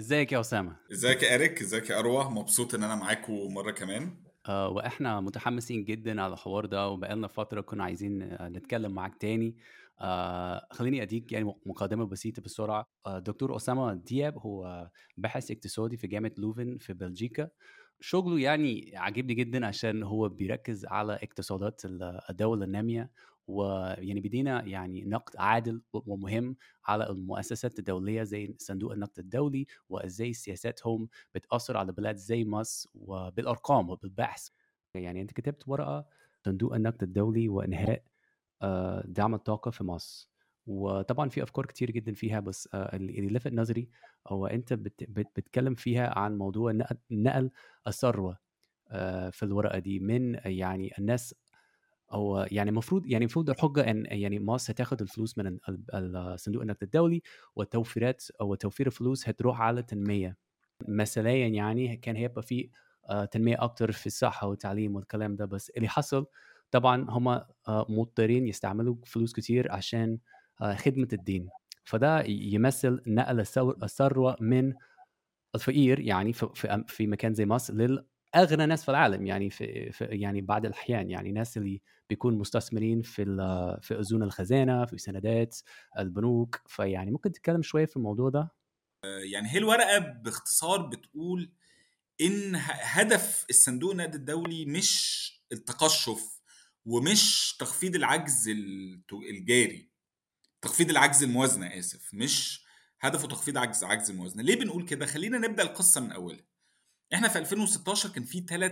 ازيك يا اسامه ازيك يا اريك ازيك يا اروى مبسوط ان انا معاكم مره كمان آه واحنا متحمسين جدا على الحوار ده وبقالنا فتره كنا عايزين آه، نتكلم معاك تاني آه خليني اديك يعني مقدمه بسيطه بسرعه آه دكتور اسامه دياب هو باحث اقتصادي في جامعه لوفن في بلجيكا شغله يعني عاجبني جدا عشان هو بيركز على اقتصادات الدول الناميه ويعني بدينا يعني نقد عادل ومهم على المؤسسات الدوليه زي صندوق النقد الدولي وازاي سياساتهم بتاثر على بلاد زي مصر وبالارقام وبالبحث يعني انت كتبت ورقه صندوق النقد الدولي وانهاء آه، دعم الطاقه في مصر وطبعا في افكار كتير جدا فيها بس آه، اللي لفت نظري هو انت بتتكلم فيها عن موضوع نقل الثروه آه، في الورقه دي من يعني الناس او يعني المفروض يعني المفروض الحجه ان يعني مصر هتاخد الفلوس من صندوق النقد الدولي والتوفيرات او توفير الفلوس هتروح على تنميه مثليا يعني كان هيبقى في آه، تنميه اكتر في الصحه والتعليم والكلام ده بس اللي حصل طبعا هم آه، مضطرين يستعملوا فلوس كتير عشان آه، خدمه الدين فده يمثل نقل الثروه من الفقير يعني في في مكان زي مصر للاغنى ناس في العالم يعني في, في يعني بعض الاحيان يعني ناس اللي بيكون مستثمرين في في اذون الخزانه في سندات البنوك فيعني ممكن تتكلم شويه في الموضوع ده يعني هي الورقه باختصار بتقول ان هدف الصندوق النقد الدولي مش التقشف ومش تخفيض العجز الجاري تخفيض العجز الموازنه اسف مش هدفه تخفيض عجز عجز الموازنه ليه بنقول كده خلينا نبدا القصه من اولها احنا في 2016 كان في ثلاث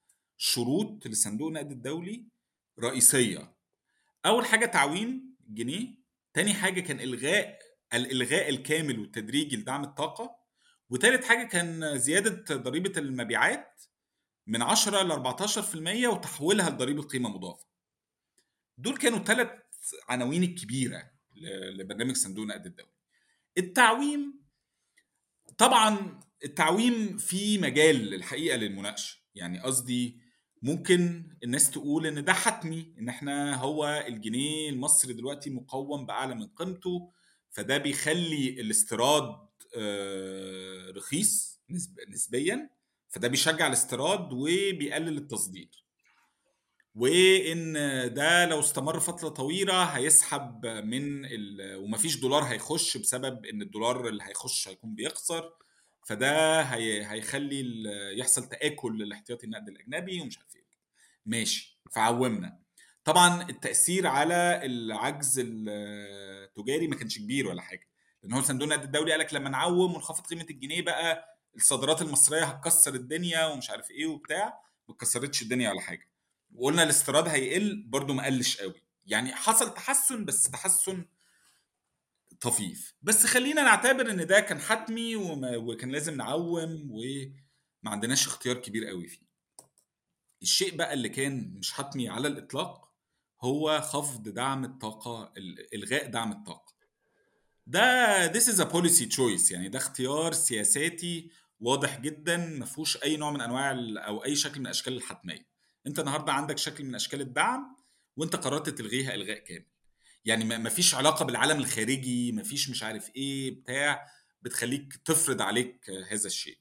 شروط لصندوق النقد الدولي رئيسيه اول حاجه تعويم جنيه تاني حاجه كان الغاء الالغاء الكامل والتدريجي لدعم الطاقه وتالت حاجه كان زياده ضريبه المبيعات من 10 ل 14% وتحويلها لضريبه قيمه مضافه دول كانوا ثلاث عناوين الكبيره لبرنامج صندوق النقد الدولي التعويم طبعا التعويم في مجال الحقيقه للمناقشه يعني قصدي ممكن الناس تقول ان ده حتمي ان احنا هو الجنيه المصري دلوقتي مقوم باعلى من قيمته فده بيخلي الاستيراد آه، رخيص نسبيا فده بيشجع الاستيراد وبيقلل التصدير وان ده لو استمر فتره طويله هيسحب من ال... ومفيش دولار هيخش بسبب ان الدولار اللي هيخش هيكون بيخسر فده هي... هيخلي ال... يحصل تاكل للاحتياطي النقد الاجنبي ومش عارف ايه ماشي فعومنا طبعا التاثير على العجز التجاري ما كانش كبير ولا حاجه لان هو صندوق النقد الدولي قال لك لما نعوم ونخفض قيمه الجنيه بقى الصادرات المصريه هتكسر الدنيا ومش عارف ايه وبتاع ما كسرتش الدنيا ولا حاجه وقلنا الاستيراد هيقل برده ما قلش قوي يعني حصل تحسن بس تحسن طفيف بس خلينا نعتبر ان ده كان حتمي وما وكان لازم نعوم وما عندناش اختيار كبير قوي فيه الشيء بقى اللي كان مش حتمي على الاطلاق هو خفض دعم الطاقه الغاء دعم الطاقه ده this is a policy choice يعني ده اختيار سياساتي واضح جدا ما فيهوش اي نوع من انواع او اي شكل من اشكال الحتميه انت النهارده عندك شكل من اشكال الدعم وانت قررت تلغيها الغاء كامل يعني ما فيش علاقه بالعالم الخارجي ما فيش مش عارف ايه بتاع بتخليك تفرض عليك هذا الشيء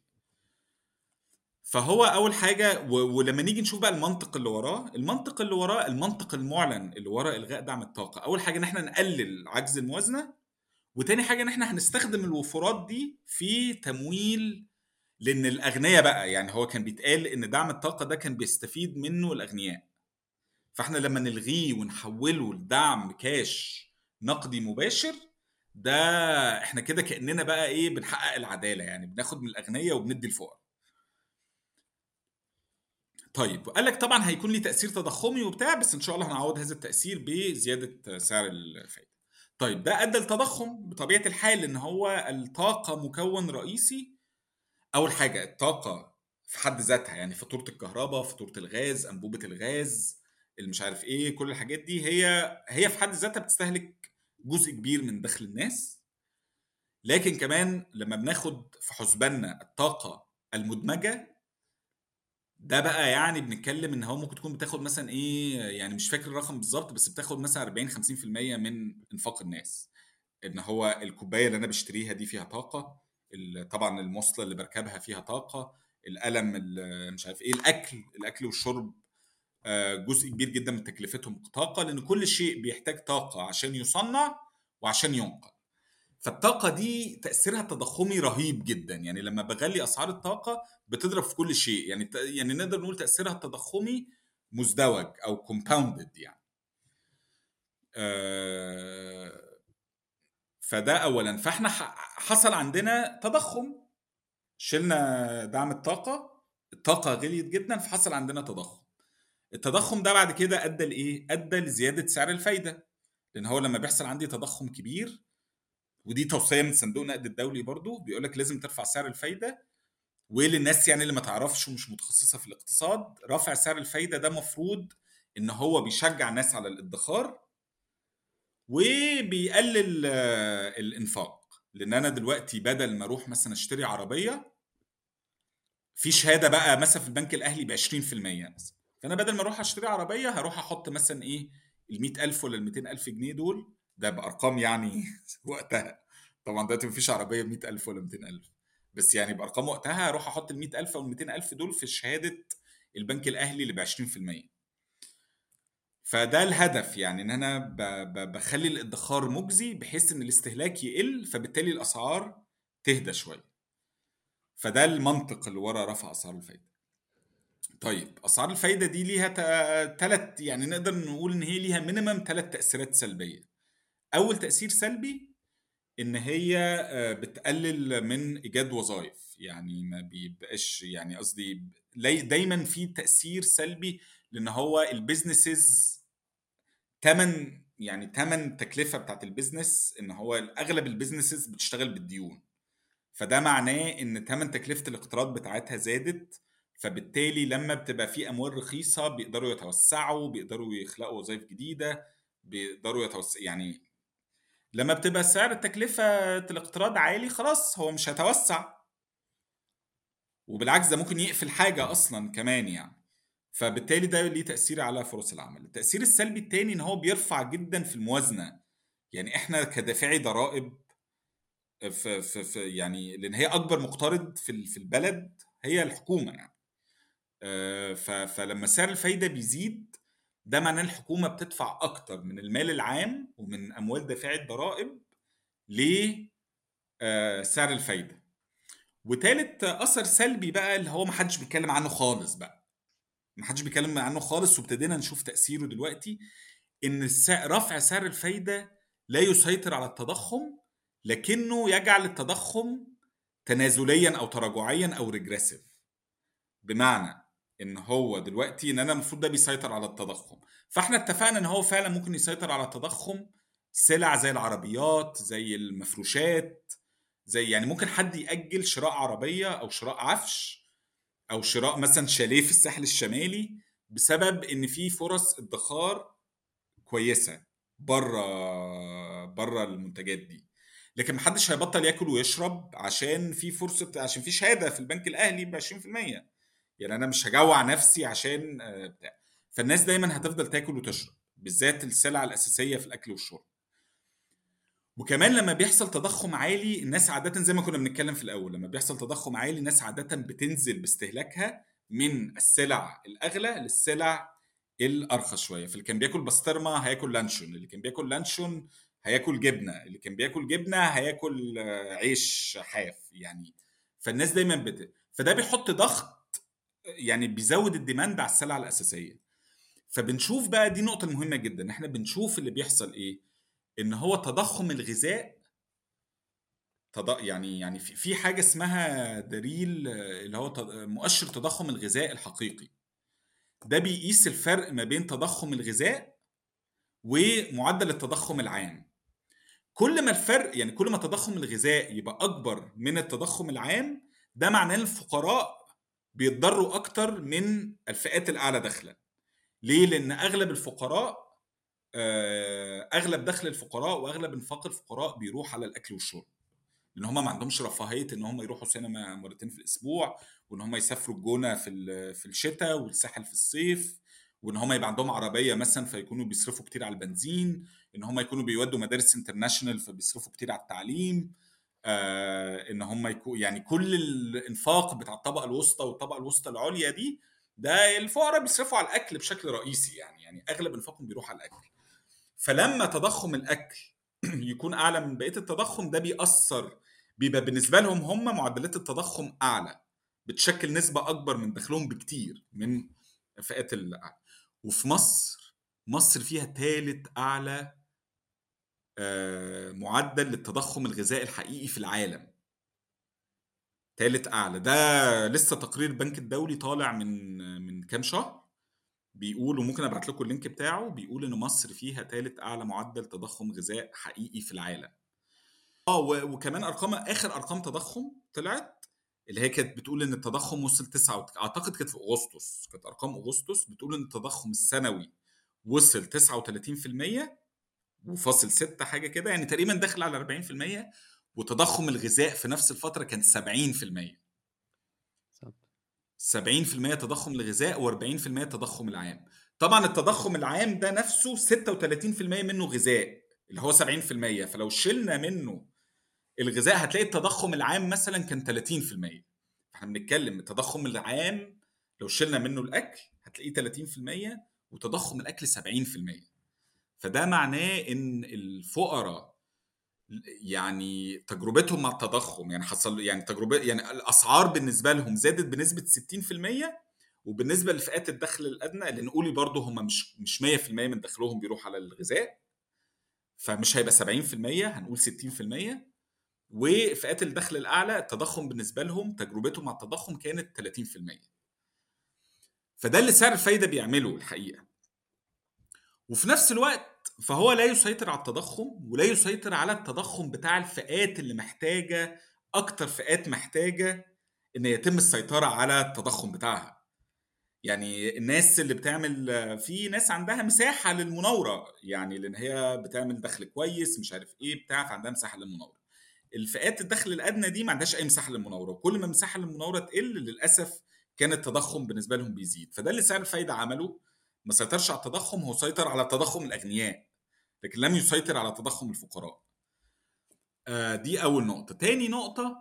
فهو اول حاجه ولما نيجي نشوف بقى المنطق اللي وراه المنطق اللي وراه المنطق المعلن اللي ورا الغاء دعم الطاقه اول حاجه ان احنا نقلل عجز الموازنه وتاني حاجه ان احنا هنستخدم الوفورات دي في تمويل لان الاغنياء بقى يعني هو كان بيتقال ان دعم الطاقه ده كان بيستفيد منه الاغنياء فاحنا لما نلغيه ونحوله لدعم كاش نقدي مباشر ده احنا كده كاننا بقى ايه بنحقق العداله يعني بناخد من الاغنياء وبندي الفقراء طيب قال لك طبعا هيكون لي تاثير تضخمي وبتاع بس ان شاء الله هنعوض هذا التاثير بزياده سعر الفائده طيب ده ادى لتضخم بطبيعه الحال ان هو الطاقه مكون رئيسي اول حاجه الطاقه في حد ذاتها يعني فاتوره الكهرباء فاتوره الغاز انبوبه الغاز اللي مش عارف ايه كل الحاجات دي هي هي في حد ذاتها بتستهلك جزء كبير من دخل الناس لكن كمان لما بناخد في حسباننا الطاقه المدمجه ده بقى يعني بنتكلم ان هو ممكن تكون بتاخد مثلا ايه يعني مش فاكر الرقم بالظبط بس بتاخد مثلا 40 50% من انفاق الناس ان هو الكوبايه اللي انا بشتريها دي فيها طاقه ال- طبعا المواصله اللي بركبها فيها طاقه القلم ال- مش عارف ايه الاكل الاكل والشرب آه، جزء كبير جدا من تكلفتهم طاقه لان كل شيء بيحتاج طاقه عشان يصنع وعشان ينقل فالطاقة دي تأثيرها التضخمي رهيب جدا يعني لما بغلي أسعار الطاقة بتضرب في كل شيء يعني ت- يعني نقدر نقول تأثيرها التضخمي مزدوج أو كومباوندد يعني آه، فده أولا فاحنا ح- حصل عندنا تضخم شلنا دعم الطاقة الطاقة غليت جدا فحصل عندنا تضخم التضخم ده بعد كده أدى لإيه؟ أدى لزيادة سعر الفايدة لأن هو لما بيحصل عندي تضخم كبير ودي توصيه من صندوق النقد الدولي برضو بيقول لك لازم ترفع سعر الفايده وللناس يعني اللي ما تعرفش ومش متخصصه في الاقتصاد رفع سعر الفايده ده مفروض ان هو بيشجع الناس على الادخار وبيقلل آه، الانفاق لان انا دلوقتي بدل ما اروح مثلا اشتري عربيه في شهاده بقى مثلا في البنك الاهلي ب 20% مثلا فانا بدل ما اروح اشتري عربيه هروح احط مثلا ايه ال 100000 ولا ال 200000 جنيه دول ده بارقام يعني وقتها طبعا دلوقتي مفيش عربيه ب 100000 ولا 200000 بس يعني بارقام وقتها هروح احط ال 100000 او ال 200000 دول في شهاده البنك الاهلي اللي ب 20% فده الهدف يعني ان انا ب- ب- بخلي الادخار مجزي بحيث ان الاستهلاك يقل فبالتالي الاسعار تهدى شويه فده المنطق اللي ورا رفع اسعار الفايده طيب اسعار الفايده دي ليها ثلاث يعني نقدر نقول ان هي ليها مينيمم ثلاث تاثيرات سلبيه اول تاثير سلبي ان هي آه، بتقلل من ايجاد وظائف يعني ما بيبقاش يعني قصدي لي- دايما في تاثير سلبي لان هو البيزنسز تمن يعني تمن تكلفه بتاعت البيزنس ان هو اغلب البيزنسز بتشتغل بالديون فده معناه ان تمن تكلفه الاقتراض بتاعتها زادت فبالتالي لما بتبقى في اموال رخيصه بيقدروا يتوسعوا بيقدروا يخلقوا وظائف جديده بيقدروا يتوسع يعني لما بتبقى سعر التكلفه الاقتراض عالي خلاص هو مش هيتوسع وبالعكس ده ممكن يقفل حاجه اصلا كمان يعني فبالتالي ده ليه تاثير على فرص العمل التاثير السلبي التاني ان هو بيرفع جدا في الموازنه يعني احنا كدافعي ضرائب في, في, في يعني لان هي اكبر مقترض في ال- في البلد هي الحكومه يعني آه، ف- فلما سعر الفايده بيزيد ده معناه الحكومه بتدفع اكتر من المال العام ومن اموال دافعي الضرائب لسعر الفايده وتالت اثر سلبي بقى اللي هو محدش بيتكلم عنه خالص بقى محدش بيتكلم عنه خالص وابتدينا نشوف تاثيره دلوقتي ان السعر رفع سعر الفايده لا يسيطر على التضخم لكنه يجعل التضخم تنازليا او تراجعيا او ريجريسيف بمعنى ان هو دلوقتي ان انا المفروض ده بيسيطر على التضخم فاحنا اتفقنا ان هو فعلا ممكن يسيطر على التضخم سلع زي العربيات زي المفروشات زي يعني ممكن حد يأجل شراء عربية او شراء عفش او شراء مثلا شاليه في الساحل الشمالي بسبب ان في فرص ادخار كويسه بره بره المنتجات دي لكن محدش هيبطل ياكل ويشرب عشان في فرصه عشان في شهاده في البنك الاهلي ب 20% يعني انا مش هجوع نفسي عشان آه، بتاع فالناس دايما هتفضل تاكل وتشرب بالذات السلع الاساسيه في الاكل والشرب وكمان لما بيحصل تضخم عالي الناس عادة زي ما كنا بنتكلم في الأول لما بيحصل تضخم عالي الناس عادة بتنزل باستهلاكها من السلع الأغلى للسلع الأرخص شوية فاللي كان بياكل بسطرمة هياكل لانشون اللي كان بياكل لانشون هياكل جبنة اللي كان بياكل جبنة هياكل آه، عيش حاف يعني فالناس دايما بت... فده بيحط ضغط يعني بيزود الديماند على السلع الأساسية فبنشوف بقى دي نقطة مهمة جدا احنا بنشوف اللي بيحصل ايه ان هو تضخم الغذاء تض... يعني يعني في في حاجه اسمها دليل آه، اللي هو تض- مؤشر تضخم الغذاء الحقيقي ده بيقيس الفرق ما بين تضخم الغذاء ومعدل التضخم العام كل ما الفرق يعني كل ما تضخم الغذاء يبقى اكبر من التضخم العام ده معناه ان الفقراء بيتضروا اكتر من الفئات الاعلى دخلا ليه لان اغلب الفقراء آه، اغلب دخل الفقراء واغلب انفاق الفقراء بيروح على الاكل والشرب لان هم ما عندهمش رفاهيه ان هم يروحوا سينما مرتين في الاسبوع وان هم يسافروا الجونه في ال- في الشتاء والساحل في الصيف وان هم يبقى عندهم عربيه مثلا فيكونوا بيصرفوا كتير على البنزين ان هم يكونوا بيودوا مدارس انترناشونال فبيصرفوا كتير على التعليم آه ان هم يكون يعني كل الانفاق بتاع الطبقه الوسطى والطبقه الوسطى العليا دي ده الفقراء بيصرفوا على الاكل بشكل رئيسي يعني يعني اغلب انفاقهم بيروح على الاكل فلما تضخم الاكل يكون اعلى من بقيه التضخم ده بيأثر بيبقى بالنسبه لهم هم معدلات التضخم اعلى بتشكل نسبه اكبر من دخلهم بكتير من فئات الاعلى وفي مصر مصر فيها ثالث اعلى آه، معدل للتضخم الغذائي الحقيقي في العالم ثالث اعلى ده لسه تقرير البنك الدولي طالع من من كام شهر بيقول وممكن ابعت لكم اللينك بتاعه بيقول ان مصر فيها ثالث اعلى معدل تضخم غذاء حقيقي في العالم اه وكمان ارقام اخر ارقام تضخم طلعت اللي هي كانت بتقول ان التضخم وصل 9 اعتقد كانت في اغسطس كانت ارقام اغسطس بتقول ان التضخم السنوي وصل 39% وفاصل 6 حاجه كده يعني تقريبا داخل على 40% وتضخم الغذاء في نفس الفتره كان 70% 70% تضخم الغذاء و40% تضخم العام طبعا التضخم العام ده نفسه 36% منه غذاء اللي هو 70% فلو شلنا منه الغذاء هتلاقي التضخم العام مثلا كان 30% احنا بنتكلم التضخم العام لو شلنا منه الاكل هتلاقيه 30% وتضخم الاكل 70% فده معناه ان الفقراء يعني تجربتهم مع التضخم يعني حصل يعني تجربه يعني الاسعار بالنسبه لهم زادت بنسبه 60% وبالنسبه لفئات الدخل الادنى اللي نقول برضه هم مش مش 100% من دخلهم بيروح على الغذاء فمش هيبقى 70% هنقول 60% وفئات الدخل الاعلى التضخم بالنسبه لهم تجربتهم مع التضخم كانت 30% فده اللي سعر الفايده بيعمله الحقيقه وفي نفس الوقت فهو لا يسيطر على التضخم ولا يسيطر على التضخم بتاع الفئات اللي محتاجه اكتر فئات محتاجه ان يتم السيطره على التضخم بتاعها يعني الناس اللي بتعمل في ناس عندها مساحه للمناوره يعني لان هي بتعمل دخل كويس مش عارف ايه بتاع فعندها مساحه للمناوره الفئات الدخل الادنى دي ما عندهاش اي مساحه للمناوره وكل ما مساحه للمناوره تقل للاسف كان التضخم بالنسبه لهم بيزيد فده اللي سعر الفايده عمله ما سيطرش على التضخم هو سيطر على تضخم الاغنياء لكن لم يسيطر على تضخم الفقراء آه دي اول نقطه تاني نقطه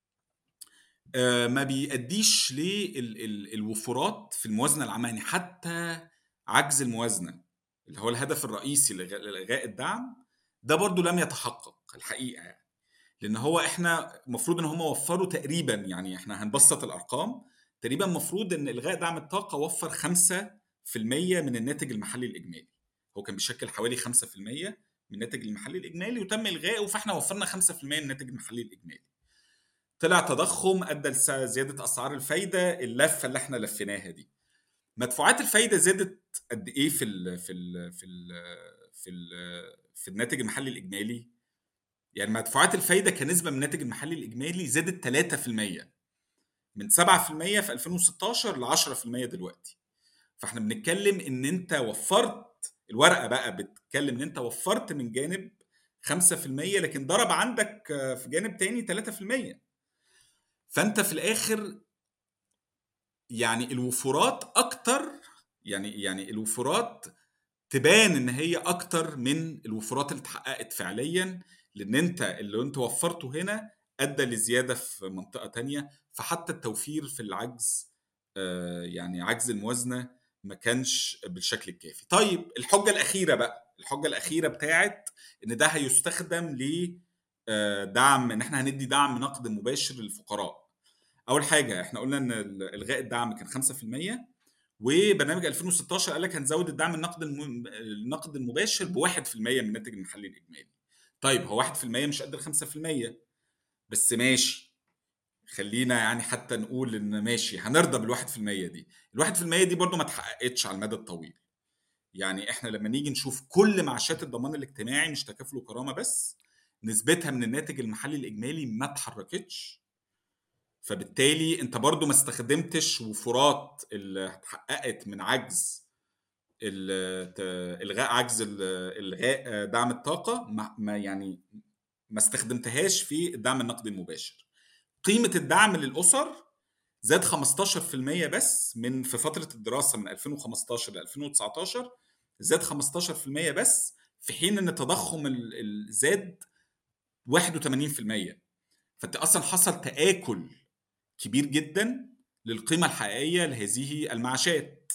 آه ما بيأديش للوفرات في الموازنه العامه يعني حتى عجز الموازنه اللي هو الهدف الرئيسي لإلغاء الدعم ده برضو لم يتحقق الحقيقه يعني لان هو احنا المفروض ان هم وفروا تقريبا يعني احنا هنبسط الارقام تقريبا المفروض ان الغاء دعم الطاقه وفر 5% من الناتج المحلي الاجمالي هو كان بيشكل حوالي 5% من الناتج المحلي الاجمالي وتم الغائه فاحنا وفرنا 5% من الناتج المحلي الاجمالي طلع تضخم ادى لزياده اسعار الفايده اللفه اللي احنا لفيناها دي مدفوعات الفايده زادت قد ايه في ال في ال في ال في ال في الناتج المحلي الاجمالي يعني مدفوعات الفايده كنسبه من الناتج المحلي الاجمالي زادت 3% من 7% في 2016 ل 10% دلوقتي فاحنا بنتكلم ان انت وفرت الورقه بقى بتتكلم ان انت وفرت من جانب 5% لكن ضرب عندك في جانب تاني 3% فانت في الاخر يعني الوفورات اكتر يعني يعني الوفورات تبان ان هي اكتر من الوفورات اللي اتحققت فعليا لان انت اللي انت وفرته هنا ادى لزياده في منطقه تانية فحتى التوفير في العجز يعني عجز الموازنه ما كانش بالشكل الكافي طيب الحجه الاخيره بقى الحجه الاخيره بتاعت ان ده هيستخدم ل دعم ان احنا هندي دعم نقد مباشر للفقراء اول حاجه احنا قلنا ان الغاء الدعم كان 5% وبرنامج 2016 قال لك هنزود الدعم النقد النقد المباشر ب 1% من الناتج المحلي الاجمالي طيب هو 1% مش قد ال 5% بس ماشي خلينا يعني حتى نقول ان ماشي هنرضى بال 1% دي ال 1% دي برضو ما اتحققتش على المدى الطويل يعني احنا لما نيجي نشوف كل معاشات الضمان الاجتماعي مش تكافل وكرامه بس نسبتها من الناتج المحلي الاجمالي ما اتحركتش فبالتالي انت برضو ما استخدمتش وفرات اللي اتحققت من عجز الغاء عجز الغاء دعم الطاقه ما يعني ما استخدمتهاش في الدعم النقدي المباشر قيمه الدعم للاسر زاد 15% بس من في فتره الدراسه من 2015 ل 2019 زاد 15% بس في حين ان التضخم زاد 81% فانت اصلا حصل تآكل كبير جدا للقيمه الحقيقيه لهذه المعاشات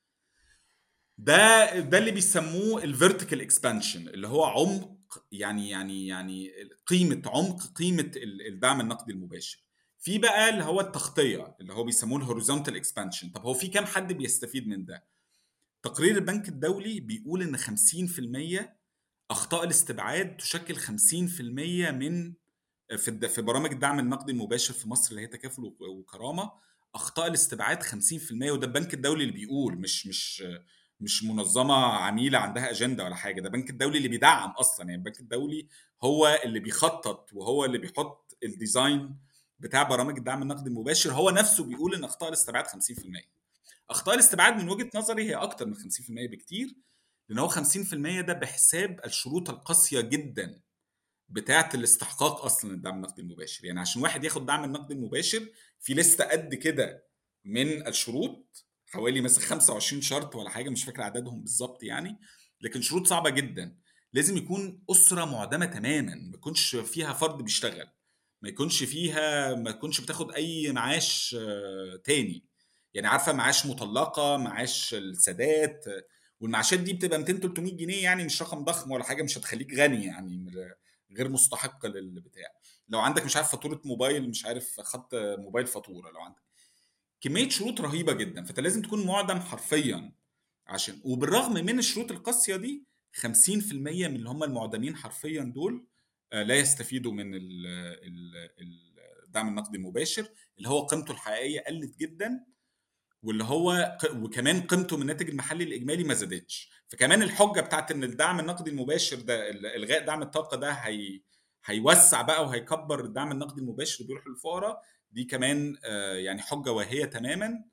ده ده اللي بيسموه الفيرتيكال اكسبانشن اللي هو عمق يعني يعني يعني قيمه عمق قيمه الدعم النقدي المباشر في بقى اللي هو التغطيه اللي هو بيسموه الهوريزونتال اكسبانشن طب هو في كام حد بيستفيد من ده تقرير البنك الدولي بيقول ان 50% اخطاء الاستبعاد تشكل 50% من في في برامج الدعم النقدي المباشر في مصر اللي هي تكافل وكرامه اخطاء الاستبعاد 50% وده البنك الدولي اللي بيقول مش مش مش منظمه عميله عندها اجنده ولا حاجه ده البنك الدولي اللي بيدعم اصلا يعني البنك الدولي هو اللي بيخطط وهو اللي بيحط الديزاين بتاع برامج الدعم النقدي المباشر هو نفسه بيقول ان اخطاء الاستبعاد 50% اخطاء الاستبعاد من وجهه نظري هي اكتر من 50% بكتير لان هو 50% ده بحساب الشروط القاسيه جدا بتاعه الاستحقاق اصلا الدعم النقدي المباشر يعني عشان واحد ياخد دعم النقدي المباشر في لسته قد كده من الشروط حوالي مثلا 25 شرط ولا حاجه مش فاكر عددهم بالظبط يعني لكن شروط صعبه جدا لازم يكون اسره معدمه تماما ما يكونش فيها فرد بيشتغل ما يكونش فيها ما يكونش بتاخد اي معاش تاني يعني عارفه معاش مطلقه معاش السادات والمعاشات دي بتبقى 200 300 جنيه يعني مش رقم ضخم ولا حاجه مش هتخليك غني يعني غير مستحقه للبتاع لو عندك مش عارف فاتوره موبايل مش عارف خط موبايل فاتوره لو عندك كميه شروط رهيبه جدا فانت لازم تكون معدم حرفيا عشان وبالرغم من الشروط القاسيه دي 50% من اللي هم المعدمين حرفيا دول لا يستفيدوا من الدعم النقدي المباشر اللي هو قيمته الحقيقيه قلت جدا واللي هو وكمان قيمته من الناتج المحلي الاجمالي ما زادتش فكمان الحجه بتاعت ان الدعم النقدي المباشر ده الغاء دعم الطاقه ده هي هيوسع بقى وهيكبر الدعم النقدي المباشر اللي بيروح للفقراء دي كمان يعني حجه واهيه تماما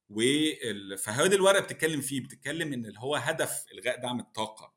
فهذه الورقه بتتكلم فيه بتتكلم ان اللي هو هدف الغاء دعم الطاقه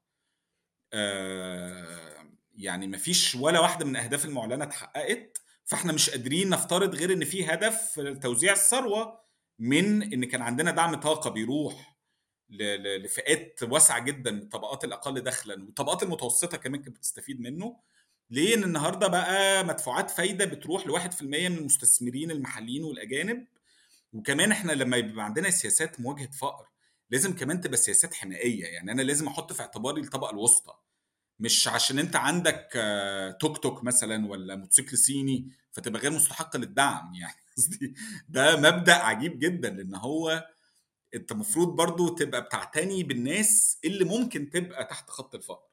يعني مفيش ولا واحده من الاهداف المعلنه اتحققت فاحنا مش قادرين نفترض غير ان في هدف توزيع الثروه من ان كان عندنا دعم طاقه بيروح لفئات واسعه جدا من الطبقات الاقل دخلا والطبقات المتوسطه كمان كانت بتستفيد منه ليه ان النهارده بقى مدفوعات فايده بتروح ل 1% من المستثمرين المحليين والاجانب وكمان احنا لما يبقى عندنا سياسات مواجهه فقر لازم كمان تبقى سياسات حمائيه يعني انا لازم احط في اعتباري الطبقه الوسطى مش عشان انت عندك توك توك مثلا ولا موتوسيكل صيني فتبقى غير مستحق للدعم يعني قصدي ده مبدا عجيب جدا لان هو انت المفروض برضو تبقى بتعتني بالناس اللي ممكن تبقى تحت خط الفقر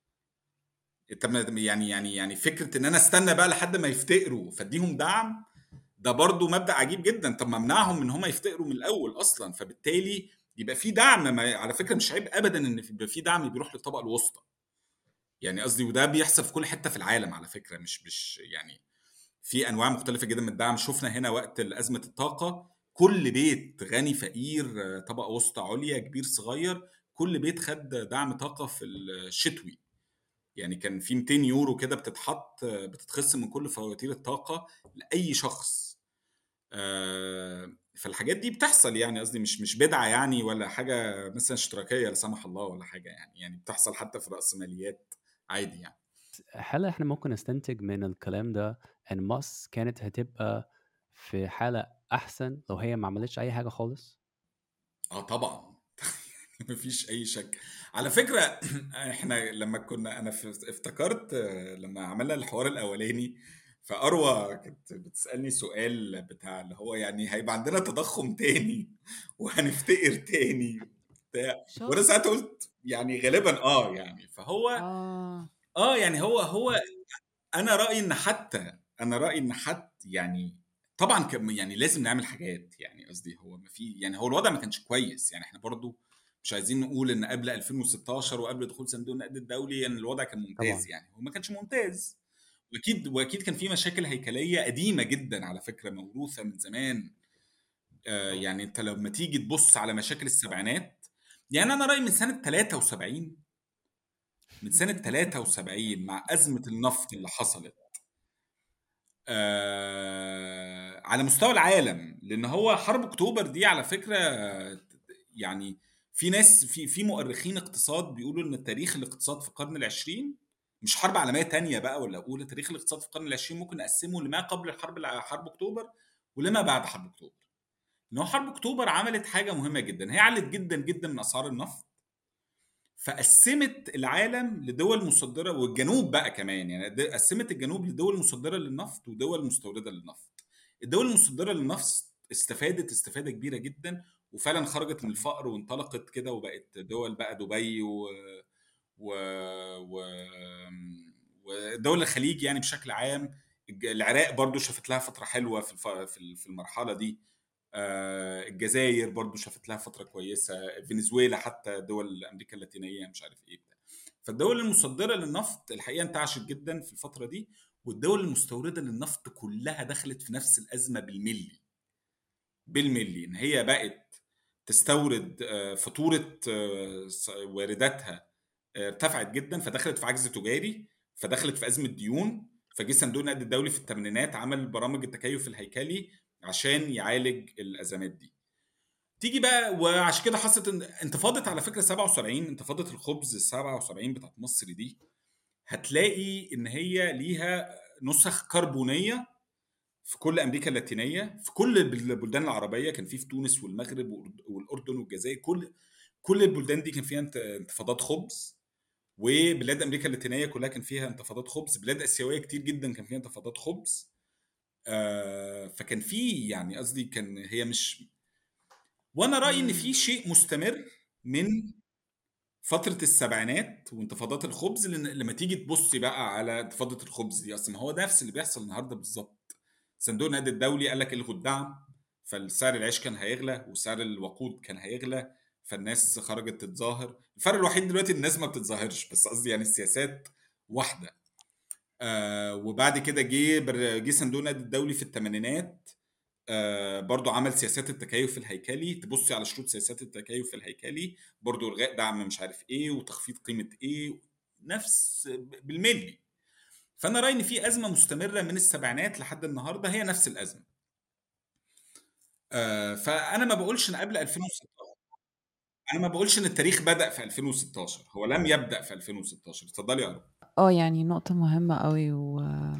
انت يعني يعني يعني فكره ان انا استنى بقى لحد ما يفتقروا فاديهم دعم ده برضو مبدا عجيب جدا طب ما امنعهم ان هم يفتقروا من الاول اصلا فبالتالي يبقى في دعم ما على فكره مش عيب ابدا ان يبقى في دعم بيروح للطبقه الوسطى يعني قصدي وده بيحصل في كل حته في العالم على فكره مش مش يعني في انواع مختلفه جدا من الدعم شفنا هنا وقت ازمه الطاقه كل بيت غني فقير طبقه وسطى عليا كبير صغير كل بيت خد دعم طاقه في الشتوي يعني كان في 200 يورو كده بتتحط بتتخصم من كل فواتير الطاقه لاي شخص فالحاجات دي بتحصل يعني قصدي مش مش بدعه يعني ولا حاجه مثلا اشتراكيه لا سمح الله ولا حاجه يعني يعني بتحصل حتى في راسماليات عادي يعني هل احنا ممكن نستنتج من الكلام ده ان مصر كانت هتبقى في حالة أحسن لو هي ما عملتش أي حاجة خالص؟ اه طبعا مفيش أي شك على فكرة احنا لما كنا أنا افتكرت لما عملنا الحوار الأولاني فأروى كانت بتسألني سؤال بتاع اللي هو يعني هيبقى عندنا تضخم تاني وهنفتقر تاني بتاع وأنا ساعتها قلت يعني غالبا اه يعني فهو آه اه يعني هو هو انا رايي ان حتى انا رايي ان حتى يعني طبعا كم يعني لازم نعمل حاجات يعني قصدي هو ما في يعني هو الوضع ما كانش كويس يعني احنا برضو مش عايزين نقول ان قبل 2016 وقبل دخول صندوق النقد الدولي ان الوضع كان ممتاز طبعا يعني هو ما كانش ممتاز واكيد واكيد كان في مشاكل هيكليه قديمه جدا على فكره موروثه من زمان آه يعني انت لما تيجي تبص على مشاكل السبعينات يعني انا رايي من سنه 73 من سنه 73 مع ازمه النفط اللي حصلت آه على مستوى العالم لان هو حرب اكتوبر دي على فكره يعني في ناس في في مؤرخين اقتصاد بيقولوا ان تاريخ الاقتصاد في القرن العشرين مش حرب عالميه تانية بقى ولا اولى تاريخ الاقتصاد في القرن العشرين ممكن نقسمه لما قبل الحرب حرب اكتوبر ولما بعد حرب اكتوبر ان هو حرب اكتوبر عملت حاجه مهمه جدا هي علت جدا جدا من اسعار النفط فقسمت العالم لدول مصدره والجنوب بقى كمان يعني قسمت الجنوب لدول مصدره للنفط ودول مستورده للنفط الدول المصدره للنفط استفادت استفاده كبيره جدا وفعلا خرجت من الفقر وانطلقت كده وبقت دول بقى دبي و و, و... ودول الخليج يعني بشكل عام العراق برضو شافت لها فتره حلوه في في المرحله دي آه، الجزائر برضو شافت لها فتره كويسه فنزويلا حتى دول امريكا اللاتينيه مش عارف ايه بتاع فالدول المصدره للنفط الحقيقه انتعشت جدا في الفتره دي والدول المستورده للنفط كلها دخلت في نفس الازمه بالملي بالملي ان هي بقت تستورد آه، فاتوره آه، وارداتها ارتفعت جدا فدخلت في عجز تجاري فدخلت في ازمه ديون فجه صندوق النقد الدولي في الثمانينات عمل برامج التكيف الهيكلي عشان يعالج الازمات دي تيجي بقى وعشان كده حصلت انتفاضه على فكره 77 انتفاضه الخبز 77 بتاعت مصر دي هتلاقي ان هي ليها نسخ كربونيه في كل امريكا اللاتينيه في كل البلدان العربيه كان في في تونس والمغرب والاردن والجزائر كل كل البلدان دي كان فيها انتفاضات خبز وبلاد امريكا اللاتينيه كلها كان فيها انتفاضات خبز بلاد اسيويه كتير جدا كان فيها انتفاضات خبز آه فكان في يعني قصدي كان هي مش وانا رايي ان في شيء مستمر من فتره السبعينات وانتفاضات الخبز لما تيجي تبصي بقى على انتفاضه الخبز دي اصلا هو ده نفس اللي بيحصل النهارده بالظبط صندوق النقد الدولي قال لك الغوا الدعم فالسعر العيش كان هيغلى وسعر الوقود كان هيغلى فالناس خرجت تتظاهر الفرق الوحيد دلوقتي الناس ما بتتظاهرش بس قصدي يعني السياسات واحده آه وبعد كده جه جه صندوق النقد الدولي في الثمانينات آه برضو عمل سياسات التكيف الهيكلي تبصي على شروط سياسات التكيف الهيكلي برضو الغاء دعم مش عارف ايه وتخفيض قيمه ايه نفس بالملي فانا رايي ان في ازمه مستمره من السبعينات لحد النهارده هي نفس الازمه آه فانا ما بقولش ان قبل 2016 انا ما بقولش ان التاريخ بدا في 2016 هو لم يبدا في 2016 اتفضلي يا اه يعني نقطة مهمة قوي و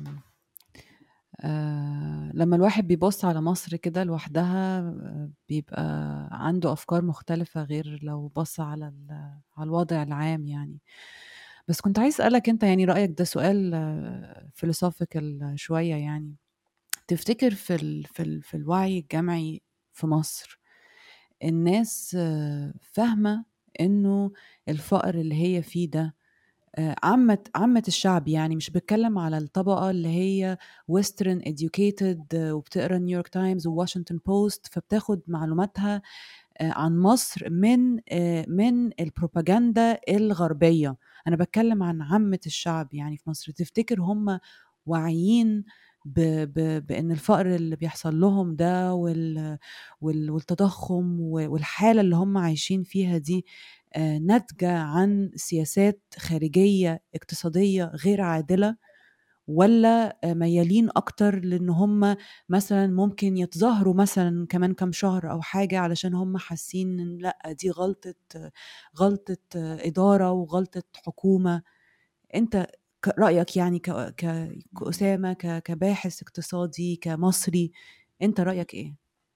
آه لما الواحد بيبص على مصر كده لوحدها بيبقى عنده أفكار مختلفة غير لو بص على على الوضع العام يعني بس كنت عايز أسألك أنت يعني رأيك ده سؤال فيلوسوفيكال شوية يعني تفتكر في ال في ال في الوعي الجمعي في مصر الناس فاهمة إنه الفقر اللي هي فيه ده عامة عامة الشعب يعني مش بتكلم على الطبقة اللي هي ويسترن educated وبتقرا نيويورك تايمز وواشنطن بوست فبتاخد معلوماتها عن مصر من من البروباجندا الغربية أنا بتكلم عن عامة الشعب يعني في مصر تفتكر هم واعيين ب ب بان الفقر اللي بيحصل لهم ده وال وال والتضخم والحاله اللي هم عايشين فيها دي ناتجه عن سياسات خارجيه اقتصاديه غير عادله ولا ميالين اكتر لان هم مثلا ممكن يتظاهروا مثلا كمان كام شهر او حاجه علشان هم حاسين ان لا دي غلطه غلطه اداره وغلطه حكومه انت رأيك يعني كأسامة كباحث اقتصادي كمصري أنت رأيك إيه؟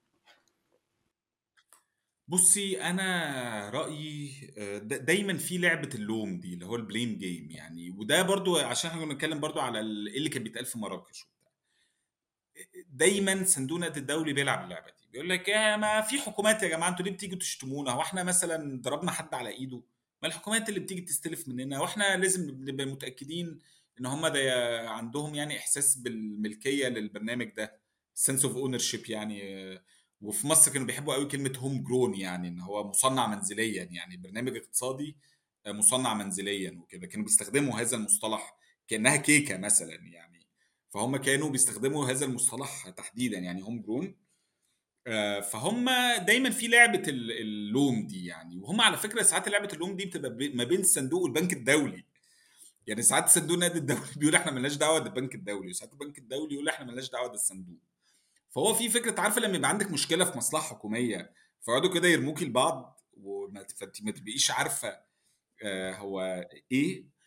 بصي انا رايي دايما في لعبه اللوم دي اللي هو البليم جيم يعني وده برضو عشان احنا بنتكلم برضو على ايه اللي كان بيتقال في مراكش دايما صندوق النقد الدولي بيلعب اللعبه دي بيقول لك يا ما في حكومات يا جماعه انتوا ليه بتيجوا تشتمونا هو احنا مثلا ضربنا حد على ايده ما الحكومات اللي بتيجي تستلف مننا واحنا لازم نبقى متاكدين ان هم ده عندهم يعني احساس بالملكيه للبرنامج ده سنس اوف اونر شيب يعني وفي مصر كانوا بيحبوا قوي كلمه هوم جرون يعني ان هو مصنع منزليا يعني برنامج اقتصادي مصنع منزليا وكده كانوا بيستخدموا هذا المصطلح كانها كيكه مثلا يعني فهم كانوا بيستخدموا هذا المصطلح تحديدا يعني هوم جرون فهم دايما في لعبه اللوم دي يعني وهم على فكره ساعات لعبه اللوم دي بتبقى ما بين الصندوق والبنك الدولي يعني ساعات صندوق النادي الدولي بيقول احنا مالناش دعوه بالبنك الدولي وساعات البنك الدولي يقول احنا مالناش دعوه بالصندوق فهو في فكره عارفه لما يبقى عندك مشكله في مصلحه حكوميه فيقعدوا كده يرموكي لبعض وما ما تبقيش عارفه آه هو ايه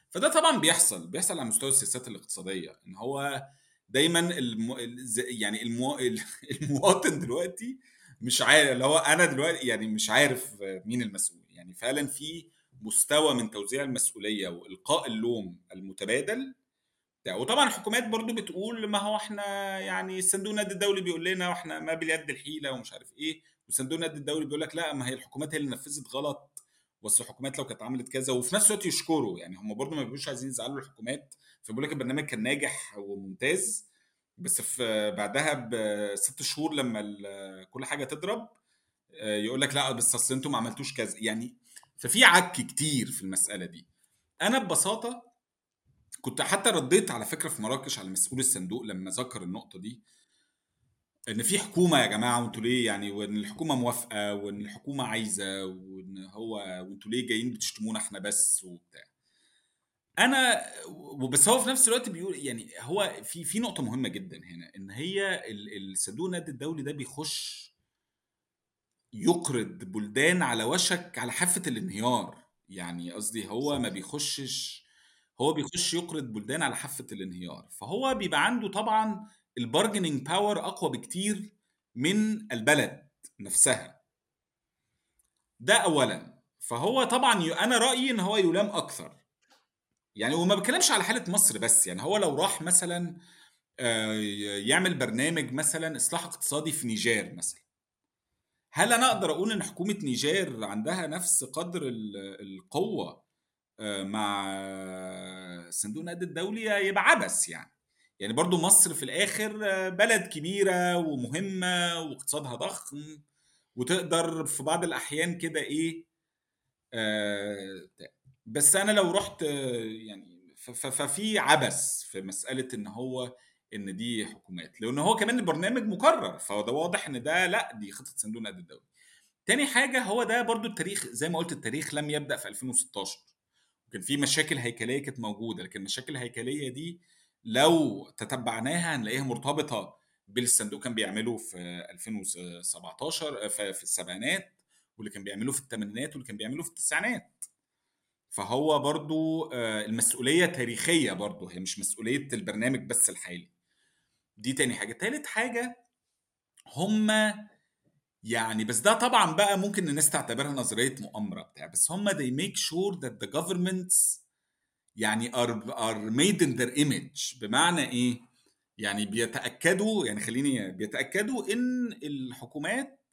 فده طبعا بيحصل بيحصل على مستوى السياسات الاقتصاديه ان هو دايما الم... يعني المو... المواطن دلوقتي مش عارف اللي هو انا دلوقتي يعني مش عارف مين المسؤول يعني فعلا في مستوى من توزيع المسؤوليه والقاء اللوم المتبادل وطبعا الحكومات برضو بتقول ما هو احنا يعني الصندوق النقد الدولي بيقول لنا واحنا ما باليد الحيله ومش عارف ايه والصندوق النقد الدولي بيقول لك لا ما هي الحكومات هي اللي نفذت غلط بس الحكومات لو كانت عملت كذا وفي نفس الوقت يشكروا يعني هم برضو ما بيبقوش عايزين يزعلوا الحكومات فبيقول لك البرنامج كان ناجح وممتاز بس في بعدها بست شهور لما كل حاجه تضرب يقول لك لا بس اصل انتوا ما عملتوش كذا يعني ففي عك كتير في المساله دي انا ببساطه كنت حتى رديت على فكره في مراكش على مسؤول الصندوق لما ذكر النقطه دي ان في حكومه يا جماعه وانتوا ليه يعني وان الحكومه موافقه وان الحكومه عايزه وان هو وانتوا ليه جايين بتشتمونا احنا بس وبتاع انا بس هو في نفس الوقت بيقول يعني هو في في نقطه مهمه جدا هنا ان هي الصندوق النقد الدولي ده بيخش يقرض بلدان على وشك على حافه الانهيار يعني قصدي هو ما بيخشش هو بيخش يقرض بلدان على حافه الانهيار فهو بيبقى عنده طبعا البارجنينج باور اقوى بكتير من البلد نفسها ده اولا فهو طبعا انا رايي ان هو يلام اكثر يعني وما بتكلمش على حاله مصر بس يعني هو لو راح مثلا يعمل برنامج مثلا اصلاح اقتصادي في نيجير مثلا هل انا اقدر اقول ان حكومه نيجير عندها نفس قدر القوه مع صندوق النقد الدولي يبقى عبث يعني يعني برضو مصر في الاخر بلد كبيره ومهمه واقتصادها ضخم وتقدر في بعض الاحيان كده ايه بس انا لو رحت يعني ففي عبث في مساله ان هو ان دي حكومات لان هو كمان البرنامج مكرر فده واضح ان ده لا دي خطه صندوق النقد الدولي تاني حاجه هو ده برضو التاريخ زي ما قلت التاريخ لم يبدا في 2016 كان في مشاكل هيكليه كانت موجوده لكن المشاكل الهيكليه دي لو تتبعناها هنلاقيها مرتبطه بالصندوق كان بيعمله في 2017 في السبعينات واللي كان بيعمله في الثمانينات واللي كان بيعمله في التسعينات فهو برضو المسؤوليه تاريخيه برضو هي مش مسؤوليه البرنامج بس الحالي دي تاني حاجه تالت حاجه هم يعني بس ده طبعا بقى ممكن الناس تعتبرها نظريه مؤامره بتاع بس هم they make sure that the governments يعني are, are made in their image بمعنى ايه يعني بيتاكدوا يعني خليني بيتاكدوا ان الحكومات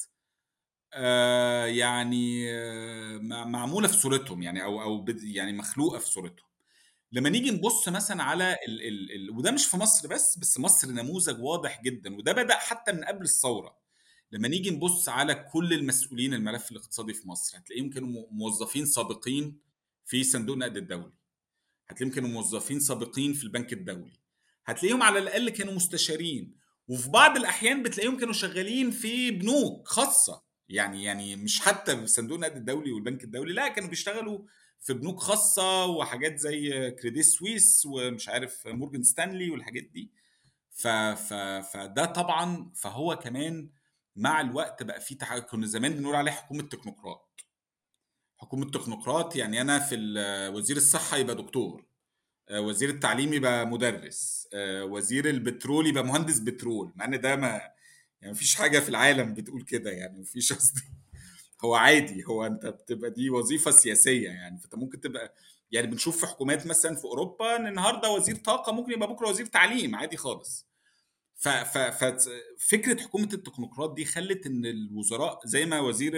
آه يعني آه معموله في صورتهم يعني او او يعني مخلوقه في صورتهم لما نيجي نبص مثلا على ال ال ال وده مش في مصر بس بس مصر نموذج واضح جدا وده بدا حتى من قبل الثوره لما نيجي نبص على كل المسؤولين الملف الاقتصادي في مصر هتلاقيهم كانوا موظفين سابقين في صندوق النقد الدولي هتلاقيهم كانوا موظفين سابقين في البنك الدولي هتلاقيهم على الاقل كانوا مستشارين وفي بعض الاحيان بتلاقيهم كانوا شغالين في بنوك خاصه يعني يعني مش حتى في صندوق النقد الدولي والبنك الدولي لا كانوا بيشتغلوا في بنوك خاصه وحاجات زي كريديت سويس ومش عارف مورجان ستانلي والحاجات دي ف ف فده طبعا فهو كمان مع الوقت بقى في تح... كنا زمان بنقول عليه حكومه تكنوقراط حكومه تكنوقراط يعني انا في وزير الصحه يبقى دكتور وزير التعليم يبقى مدرس وزير البترول يبقى مهندس بترول مع ان ده ما يعني مفيش حاجه في العالم بتقول كده يعني مفيش قصدي هو عادي هو انت بتبقى دي وظيفه سياسيه يعني فانت ممكن تبقى يعني بنشوف في حكومات مثلا في اوروبا ان النهارده وزير طاقه ممكن يبقى بكره وزير تعليم عادي خالص ف ف ففكره حكومه التكنوقراط دي خلت ان الوزراء زي ما وزير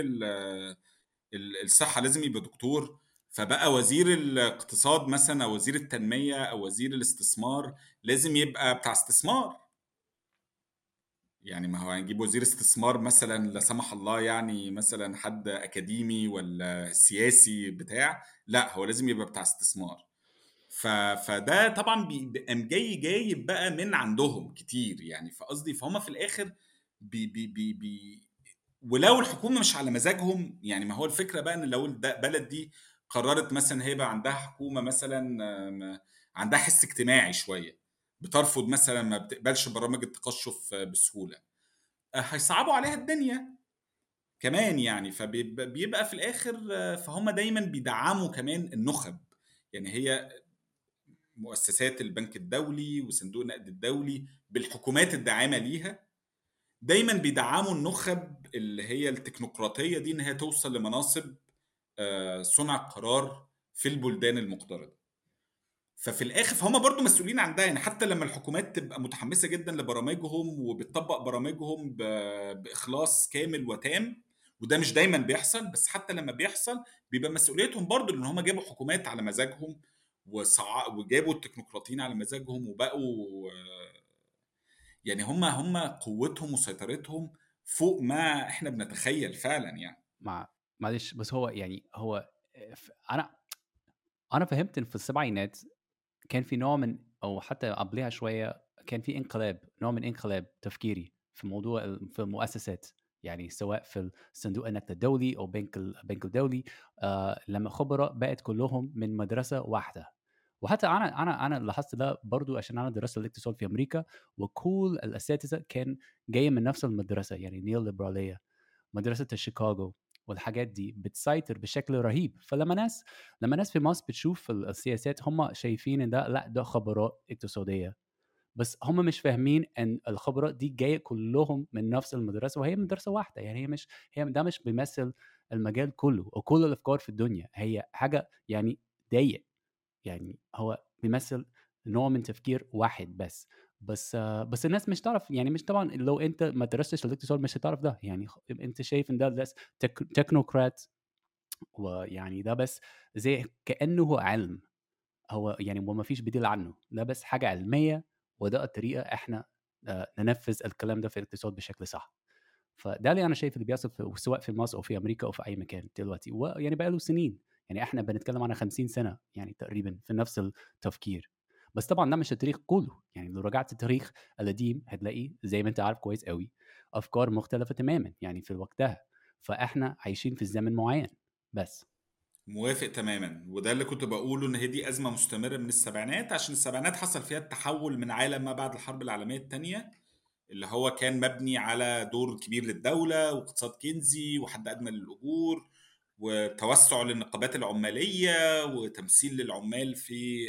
الصحه لازم يبقى دكتور فبقى وزير الاقتصاد مثلا او وزير التنميه او وزير الاستثمار لازم يبقى بتاع استثمار يعني ما هو هنجيب وزير استثمار مثلا لا سمح الله يعني مثلا حد اكاديمي ولا سياسي بتاع لا هو لازم يبقى بتاع استثمار ف... فده طبعا قام جاي جايب بقى من عندهم كتير يعني فقصدي فهم في الاخر بي بي بي بي ولو الحكومه مش على مزاجهم يعني ما هو الفكره بقى ان لو البلد دي قررت مثلا هي بقى عندها حكومه مثلا عندها حس اجتماعي شويه بترفض مثلا ما بتقبلش برامج التقشف بسهوله هيصعبوا عليها الدنيا كمان يعني فبيبقى في الاخر فهم دايما بيدعموا كمان النخب يعني هي مؤسسات البنك الدولي وصندوق النقد الدولي بالحكومات الداعمه ليها دايما بيدعموا النخب اللي هي التكنوقراطيه دي ان هي توصل لمناصب آه، صنع القرار في البلدان المقترضه ففي الاخر فهم برضو مسؤولين عن ده يعني حتى لما الحكومات تبقى متحمسه جدا لبرامجهم وبتطبق برامجهم باخلاص كامل وتام وده مش دايما بيحصل بس حتى لما بيحصل بيبقى مسؤوليتهم برضو ان هم جابوا حكومات على مزاجهم وصع... وجابوا التكنوقراطيين على مزاجهم وبقوا يعني هم هم قوتهم وسيطرتهم فوق ما احنا بنتخيل فعلا يعني مع معلش بس هو يعني هو انا انا فهمت ان في السبعينات كان في نوع من او حتى قبلها شويه كان في انقلاب نوع من انقلاب تفكيري في موضوع في المؤسسات يعني سواء في صندوق النقد الدولي او بنك البنك الدولي آه لما خبراء بقت كلهم من مدرسه واحده وحتى انا انا انا لاحظت ده برضو عشان انا درست الاقتصاد في امريكا وكل الاساتذه كان جاي من نفس المدرسه يعني نيو ليبراليه مدرسه شيكاغو والحاجات دي بتسيطر بشكل رهيب فلما ناس لما ناس في مصر بتشوف السياسات هم شايفين ان ده لا ده خبراء اقتصاديه بس هم مش فاهمين ان الخبراء دي جايه كلهم من نفس المدرسه وهي مدرسه واحده يعني هي مش هي ده مش بيمثل المجال كله وكل الافكار في الدنيا هي حاجه يعني ضيق يعني هو بيمثل نوع من تفكير واحد بس بس بس الناس مش تعرف يعني مش طبعا لو انت ما درستش الاقتصاد مش هتعرف ده يعني انت شايف ان ده بس تكنوقراط ويعني ده بس زي كانه علم هو يعني وما فيش بديل عنه ده بس حاجه علميه وده الطريقه احنا آه، ننفذ الكلام ده في الاقتصاد بشكل صح فده اللي انا شايف اللي بيحصل في سواء في مصر او في امريكا او في اي مكان دلوقتي ويعني بقى له سنين يعني احنا بنتكلم عن 50 سنه يعني تقريبا في نفس التفكير بس طبعا ده مش التاريخ كله يعني لو رجعت التاريخ القديم هتلاقي زي ما انت عارف كويس قوي افكار مختلفه تماما يعني في وقتها فاحنا عايشين في زمن معين بس موافق تماما وده اللي كنت بقوله ان هي دي ازمه مستمره من السبعينات عشان السبعينات حصل فيها التحول من عالم ما بعد الحرب العالميه الثانيه اللي هو كان مبني على دور كبير للدوله واقتصاد كنزي وحد ادنى للاجور وتوسع للنقابات العماليه وتمثيل للعمال في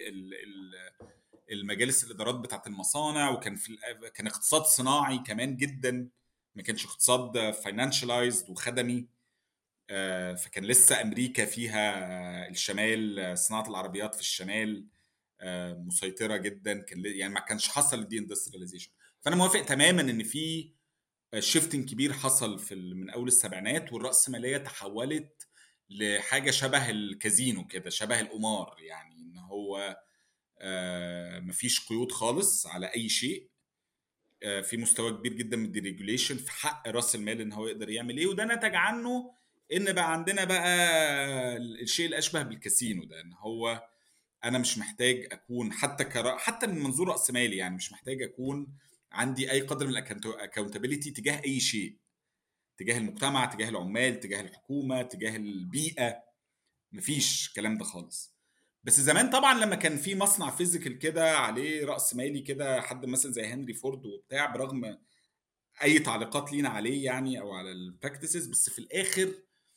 المجالس الادارات بتاعت المصانع وكان في كان اقتصاد صناعي كمان جدا ما كانش اقتصاد فاينانشلايزد وخدمي آه، فكان لسه امريكا فيها الشمال صناعه العربيات في الشمال آه، مسيطره جدا كان يعني ما كانش حصل الدي اندسترياليزيشن فانا موافق تماما ان في شيفتنج كبير حصل في من اول السبعينات والراسماليه تحولت لحاجه شبه الكازينو كده شبه القمار يعني ان هو آه، مفيش قيود خالص على اي شيء آه، في مستوى كبير جدا من الديريجوليشن في حق راس المال ان هو يقدر يعمل ايه وده نتج عنه ان بقى عندنا بقى الشيء الاشبه بالكاسينو ده ان هو انا مش محتاج اكون حتى كرا حتى من منظور راس مالي يعني مش محتاج اكون عندي اي قدر من الاكونتابيلتي تجاه اي شيء تجاه المجتمع تجاه العمال تجاه الحكومه تجاه البيئه مفيش الكلام ده خالص بس زمان طبعا لما كان في مصنع فيزيكال كده عليه راس مالي كده حد مثلا زي هنري فورد وبتاع برغم اي تعليقات لينا عليه يعني او على البراكتسز بس في الاخر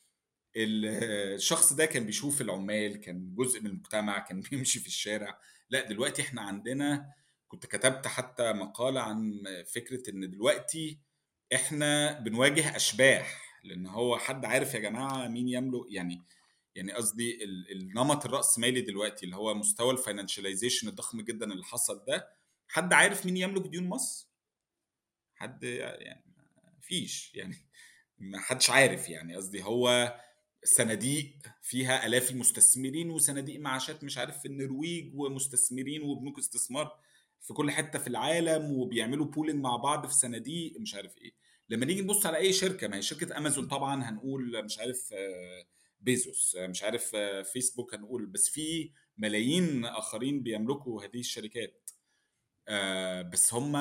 الشخص ده كان بيشوف العمال كان جزء من المجتمع كان بيمشي في الشارع لا دلوقتي احنا عندنا كنت كتبت حتى مقالة عن فكرة ان دلوقتي احنا بنواجه اشباح لان هو حد عارف يا جماعة مين يملك يعني يعني قصدي النمط الرأسمالي دلوقتي اللي هو مستوى الفاينانشاليزيشن الضخم جدا اللي حصل ده حد عارف مين يملك ديون مصر؟ حد يعني فيش يعني ما حدش عارف يعني قصدي هو صناديق فيها الاف المستثمرين وصناديق معاشات مش عارف في النرويج ومستثمرين وبنوك استثمار في كل حته في العالم وبيعملوا بولينج مع بعض في صناديق مش عارف ايه لما نيجي نبص على اي شركه ما هي شركه امازون طبعا هنقول مش عارف آه بيزوس آه، مش عارف آه، فيسبوك هنقول بس في ملايين اخرين بيملكوا هذه الشركات آه، بس هم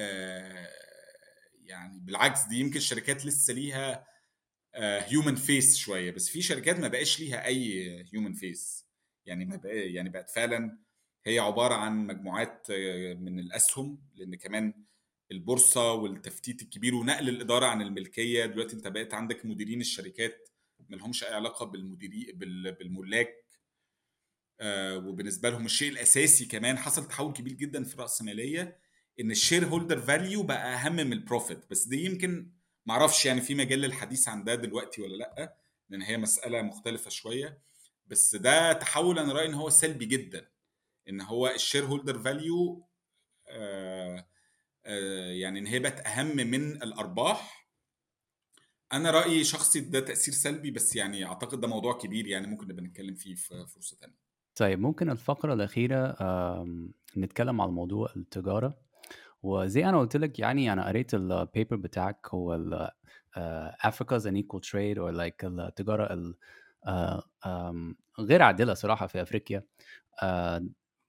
يعني بالعكس دي يمكن الشركات لسه ليها هيومن فيس شويه بس في شركات ما بقاش ليها اي هيومن فيس يعني ما بقى يعني بقت فعلا هي عباره عن مجموعات من الاسهم لان كمان البورصه والتفتيت الكبير ونقل الاداره عن الملكيه دلوقتي انت بقيت عندك مديرين الشركات ما لهمش اي علاقه بالمديري بالملاك آه وبالنسبه لهم الشيء الاساسي كمان حصل تحول كبير جدا في الراسماليه ان الشير هولدر فاليو بقى اهم من البروفيت بس دي يمكن معرفش يعني في مجال للحديث عن ده دلوقتي ولا لا لان هي مساله مختلفه شويه بس ده تحول انا رايي ان هو سلبي جدا ان هو الشير هولدر فاليو يعني ان هي بقت اهم من الارباح انا رايي شخصي ده تاثير سلبي بس يعني اعتقد ده موضوع كبير يعني ممكن نبقى نتكلم فيه في فرصه تانية طيب ممكن الفقرة الأخيرة آم، نتكلم على موضوع التجارة وزي أنا قلت لك يعني أنا قريت البيبر بتاعك هو ال آه، Africa's unequal trade or like التجارة ال آه، آم، غير عادلة صراحة في أفريقيا آه،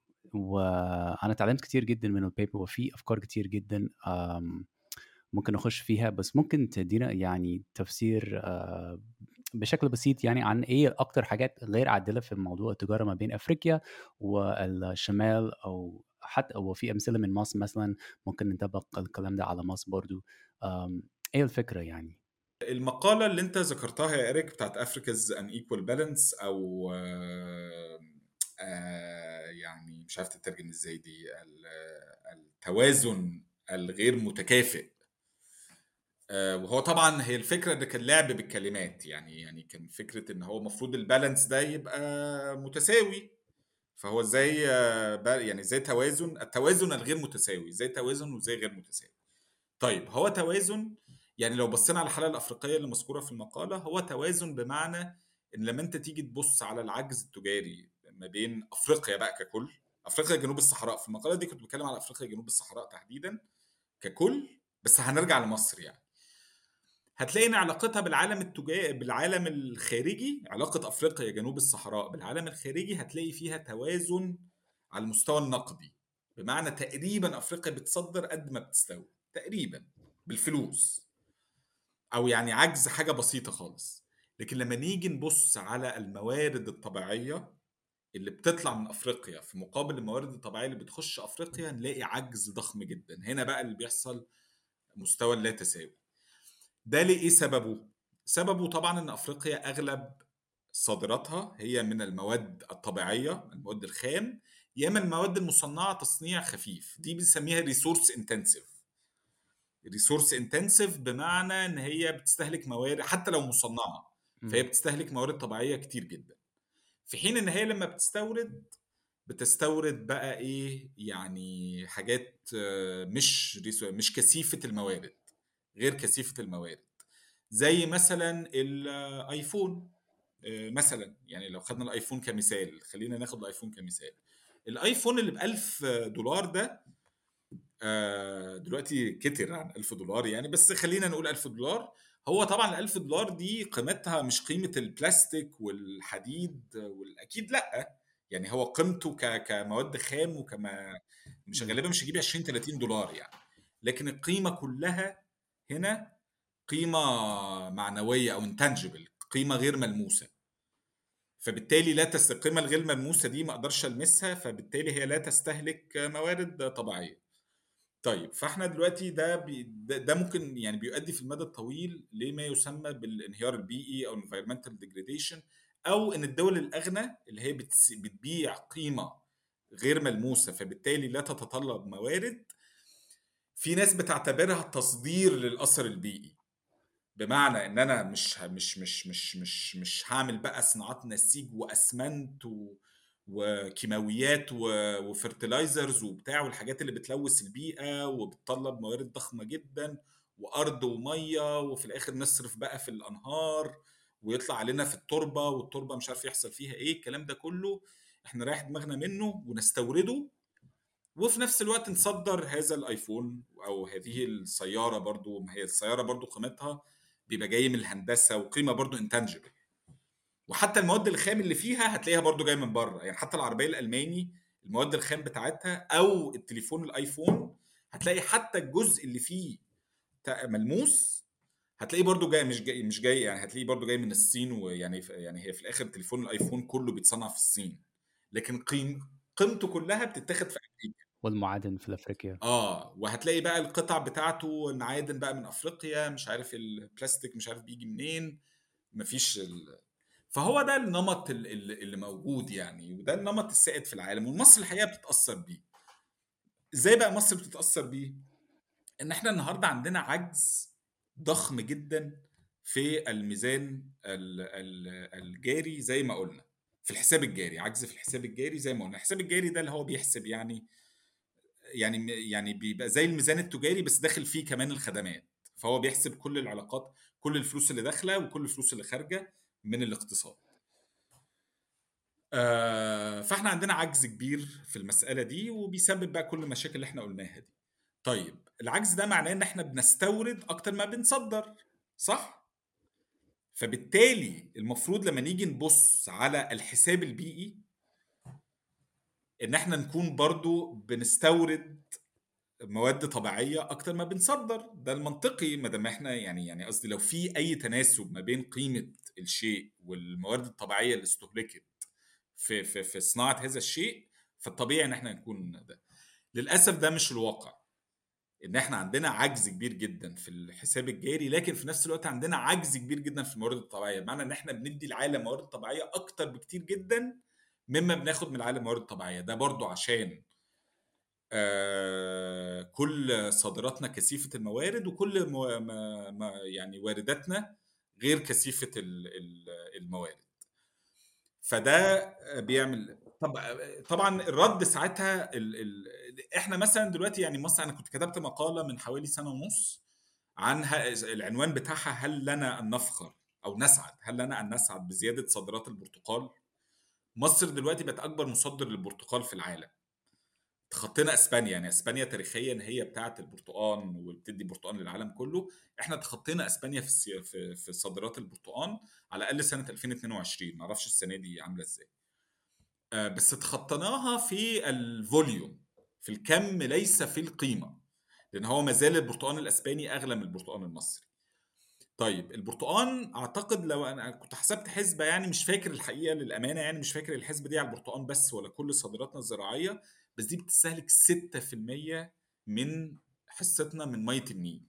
وأنا اتعلمت كتير جدا من البيبر وفي أفكار كتير جدا آم، ممكن نخش فيها بس ممكن تدينا يعني تفسير آه، بشكل بسيط يعني عن ايه اكتر حاجات غير عادله في موضوع التجاره ما بين افريقيا والشمال او حتى او في امثله من مصر مثلا ممكن نطبق الكلام ده على مصر برضو آم، ايه الفكره يعني المقالة اللي انت ذكرتها يا إريك بتاعت Africa's Unequal Balance أو آه، آه، يعني مش عارف تترجم ازاي دي ال- التوازن الغير متكافئ آه، وهو طبعا هي الفكرة ده كان لعب بالكلمات يعني يعني كان فكرة ان هو المفروض البالانس ده يبقى متساوي فهو ازاي آه، با- يعني ازاي توازن التوازن الغير متساوي ازاي توازن وازاي غير متساوي طيب هو توازن يعني لو بصينا على الحالة الأفريقية اللي مذكورة في المقالة هو توازن بمعنى إن لما أنت تيجي تبص على العجز التجاري ما بين أفريقيا بقى ككل أفريقيا جنوب الصحراء في المقالة دي كنت بتكلم على أفريقيا جنوب الصحراء تحديدا ككل بس هنرجع لمصر يعني هتلاقي ان علاقتها بالعالم التجاري بالعالم الخارجي علاقه افريقيا جنوب الصحراء بالعالم الخارجي هتلاقي فيها توازن على المستوى النقدي بمعنى تقريبا افريقيا بتصدر قد ما بتستورد تقريبا بالفلوس او يعني عجز حاجه بسيطه خالص لكن لما نيجي نبص على الموارد الطبيعيه اللي بتطلع من افريقيا في مقابل الموارد الطبيعيه اللي بتخش افريقيا نلاقي عجز ضخم جدا هنا بقى اللي بيحصل مستوى اللا تساوي ده ليه ايه سببه سببه طبعا ان افريقيا اغلب صادراتها هي من المواد الطبيعيه المواد الخام يا اما المواد المصنعه تصنيع خفيف دي بنسميها ريسورس انتنسيف ريسورس انتنسيف بمعنى ان هي بتستهلك موارد حتى لو مصنعه فهي بتستهلك موارد طبيعيه كتير جدا في حين ان هي لما بتستورد بتستورد بقى ايه يعني حاجات آه، مش ريسو- مش كثيفه الموارد غير كثيفه الموارد زي مثلا الايفون آه، مثلا يعني لو خدنا الايفون كمثال خلينا ناخد الايفون كمثال الايفون اللي ب 1000 دولار ده آه، دلوقتي كتر عن 1000 دولار يعني بس خلينا نقول 1000 دولار هو طبعا ال 1000 دولار دي قيمتها مش قيمه البلاستيك والحديد والاكيد لا يعني هو قيمته ك- كمواد خام وكما مش مم. غالبا مش هيجيب 20 30 دولار يعني لكن القيمه كلها هنا قيمه معنويه او انتنجبل قيمه غير ملموسه فبالتالي لا تست... القيمه الغير ملموسه دي ما اقدرش المسها فبالتالي هي لا تستهلك موارد طبيعيه طيب فاحنا دلوقتي ده بي... ده ده ممكن يعني بيؤدي في المدى الطويل لما يسمى بالانهيار البيئي او environmental degradation او ان الدول الاغنى اللي هي بتس... بتبيع قيمه غير ملموسه فبالتالي لا تتطلب موارد في ناس بتعتبرها تصدير للاثر البيئي بمعنى ان انا مش ه- مش مش مش مش مش هعمل بقى صناعات نسيج واسمنت و وكيماويات و- وفرتلايزرز وبتاع والحاجات اللي بتلوث البيئه وبتطلب موارد ضخمه جدا وارض وميه وفي الاخر نصرف بقى في الانهار ويطلع علينا في التربه والتربه مش عارف يحصل فيها ايه الكلام ده كله احنا رايح دماغنا منه ونستورده وفي نفس الوقت نصدر هذا الايفون او هذه السياره برضو ما هي السياره برضو قيمتها بيبقى جاي من الهندسه وقيمه برضو انتنجبل وحتى المواد الخام اللي فيها هتلاقيها برضو جايه من بره يعني حتى العربيه الالماني المواد الخام بتاعتها او التليفون الايفون هتلاقي حتى الجزء اللي فيه تا- ملموس هتلاقيه برضو جاي مش جاي مش جاي يعني هتلاقيه برضو جاي من الصين ويعني يعني هي في الاخر تليفون الايفون كله بيتصنع في الصين لكن قيم قيمته كلها بتتاخد في امريكا والمعادن في افريقيا اه وهتلاقي بقى القطع بتاعته المعادن بقى من افريقيا مش عارف البلاستيك مش عارف بيجي منين مفيش ال... فهو ده النمط ال- ال- اللي موجود يعني وده النمط السائد في العالم ومصر الحقيقه بتتاثر بيه ازاي بقى مصر بتتاثر بيه ان احنا النهارده عندنا عجز ضخم جدا في الميزان ال- ال- الجاري زي ما قلنا في الحساب الجاري عجز في الحساب الجاري زي ما قلنا الحساب الجاري ده اللي هو بيحسب يعني يعني يعني بيبقى زي الميزان التجاري بس داخل فيه كمان الخدمات فهو بيحسب كل العلاقات كل الفلوس اللي داخله وكل الفلوس اللي خارجه من الاقتصاد آه، فاحنا عندنا عجز كبير في المساله دي وبيسبب بقى كل المشاكل اللي احنا قلناها دي طيب العجز ده معناه ان احنا بنستورد اكتر ما بنصدر صح فبالتالي المفروض لما نيجي نبص على الحساب البيئي ان احنا نكون برضو بنستورد مواد طبيعيه اكتر ما بنصدر ده المنطقي ما دام احنا يعني يعني قصدي لو في اي تناسب ما بين قيمه الشيء والمواد الطبيعيه اللي استهلكت في في في صناعه هذا الشيء فالطبيعي ان احنا نكون ده للاسف ده مش الواقع ان احنا عندنا عجز كبير جدا في الحساب الجاري لكن في نفس الوقت عندنا عجز كبير جدا في الموارد الطبيعيه بمعنى ان احنا بندي العالم موارد طبيعيه اكتر بكتير جدا مما بناخد من العالم موارد طبيعيه ده برضو عشان آه كل صادراتنا كثيفه الموارد وكل مو ما ما يعني وارداتنا غير كثيفه ال- ال- الموارد فده بيعمل طب طبعا الرد ساعتها ال ال احنا مثلا دلوقتي يعني مصر انا كنت كتبت مقاله من حوالي سنه ونص عن ه- العنوان بتاعها هل لنا ان نفخر او نسعد هل لنا ان نسعد بزياده صادرات البرتقال مصر دلوقتي بقت اكبر مصدر للبرتقال في العالم تخطينا اسبانيا يعني اسبانيا تاريخيا هي بتاعه البرتقال وبتدي برتقال للعالم كله احنا تخطينا اسبانيا في السي- في في صادرات البرتقال على الاقل سنه 2022 ما اعرفش السنه دي عامله ازاي آه، بس تخطيناها في الفوليوم في الكم ليس في القيمه لان هو ما زال البرتقال الاسباني اغلى من البرتقال المصري طيب البرتقال اعتقد لو انا كنت حسبت حسبه يعني مش فاكر الحقيقه للامانه يعني مش فاكر الحسبه دي على البرتقال بس ولا كل صادراتنا الزراعيه بس دي بتستهلك 6% من حصتنا من ميه النيل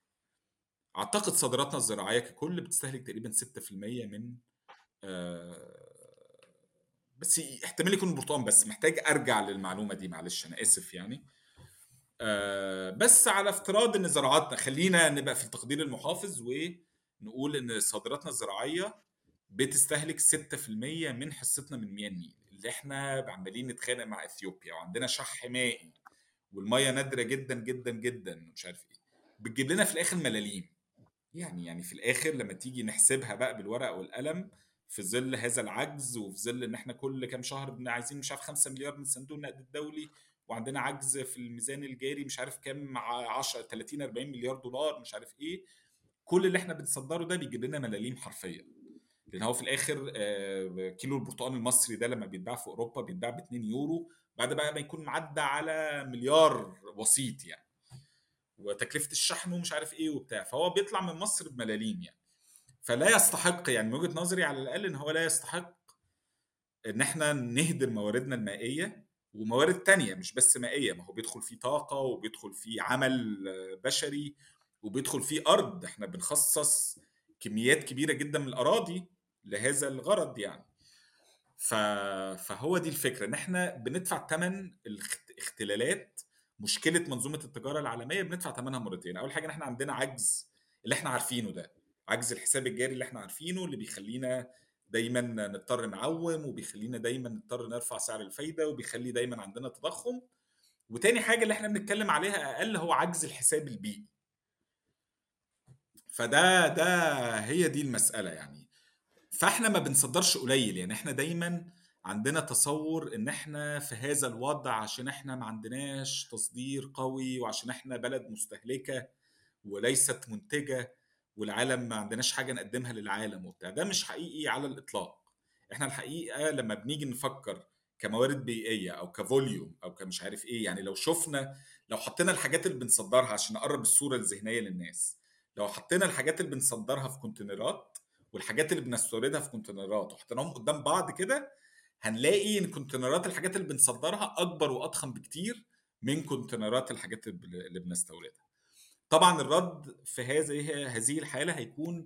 اعتقد صادراتنا الزراعيه ككل بتستهلك تقريبا 6% من آه، بس احتمال يكون البرتقال بس محتاج ارجع للمعلومه دي معلش انا اسف يعني آه، بس على افتراض ان زراعاتنا خلينا نبقى في التقدير المحافظ ونقول ان صادراتنا الزراعيه بتستهلك 6% من حصتنا من مياه النيل اللي احنا عمالين نتخانق مع اثيوبيا وعندنا شح مائي والميه نادره جدا جدا جدا مش عارف ايه بتجيب لنا في الاخر ملاليم يعني يعني في الاخر لما تيجي نحسبها بقى بالورقه والقلم في ظل هذا العجز وفي ظل ان احنا كل كام شهر بن عايزين مش عارف 5 مليار من صندوق النقد الدولي وعندنا عجز في الميزان الجاري مش عارف كام 10 30 40 مليار دولار مش عارف ايه كل اللي احنا بنصدره ده بيجيب لنا ملاليم حرفيا لان هو في الاخر آه، كيلو البرتقال المصري ده لما بيتباع في اوروبا بيتباع ب 2 يورو بعد بقى ما يكون معدى على مليار وسيط يعني وتكلفه الشحن ومش عارف ايه وبتاع فهو بيطلع من مصر بملاليم يعني فلا يستحق يعني من وجهه نظري على الاقل ان هو لا يستحق ان احنا نهدر مواردنا المائيه وموارد تانية مش بس مائيه ما هو بيدخل فيه طاقه وبيدخل فيه عمل آه، بشري وبيدخل فيه ارض احنا بنخصص كميات كبيره جدا من الاراضي لهذا الغرض يعني ف... فهو دي الفكره ان احنا بندفع ثمن الاختلالات مشكله منظومه التجاره العالميه بندفع ثمنها مرتين اول حاجه ان احنا عندنا عجز اللي احنا عارفينه ده عجز الحساب الجاري اللي احنا عارفينه اللي بيخلينا دايما نضطر نعوم وبيخلينا دايما نضطر نرفع سعر الفايده وبيخلي دايما عندنا تضخم وتاني حاجه اللي احنا بنتكلم عليها اقل هو عجز الحساب البيئي فده ده هي دي المساله يعني فاحنا ما بنصدرش قليل يعني احنا دايما عندنا تصور ان احنا في هذا الوضع عشان احنا ما عندناش تصدير قوي وعشان احنا بلد مستهلكه وليست منتجه والعالم ما عندناش حاجه نقدمها للعالم وبتاع ده مش حقيقي على الاطلاق احنا الحقيقه لما بنيجي نفكر كموارد بيئيه او كفوليوم او كمش عارف ايه يعني لو شفنا لو حطينا الحاجات اللي بنصدرها عشان نقرب الصوره الذهنيه للناس لو حطينا الحاجات اللي بنصدرها في كونتينرات والحاجات اللي بنستوردها في كونتينرات وحطيناهم قدام بعض كده هنلاقي ان كونتينرات الحاجات اللي بنصدرها اكبر واضخم بكتير من كونتينرات الحاجات اللي بنستوردها طبعا الرد في هذه هذه الحاله هيكون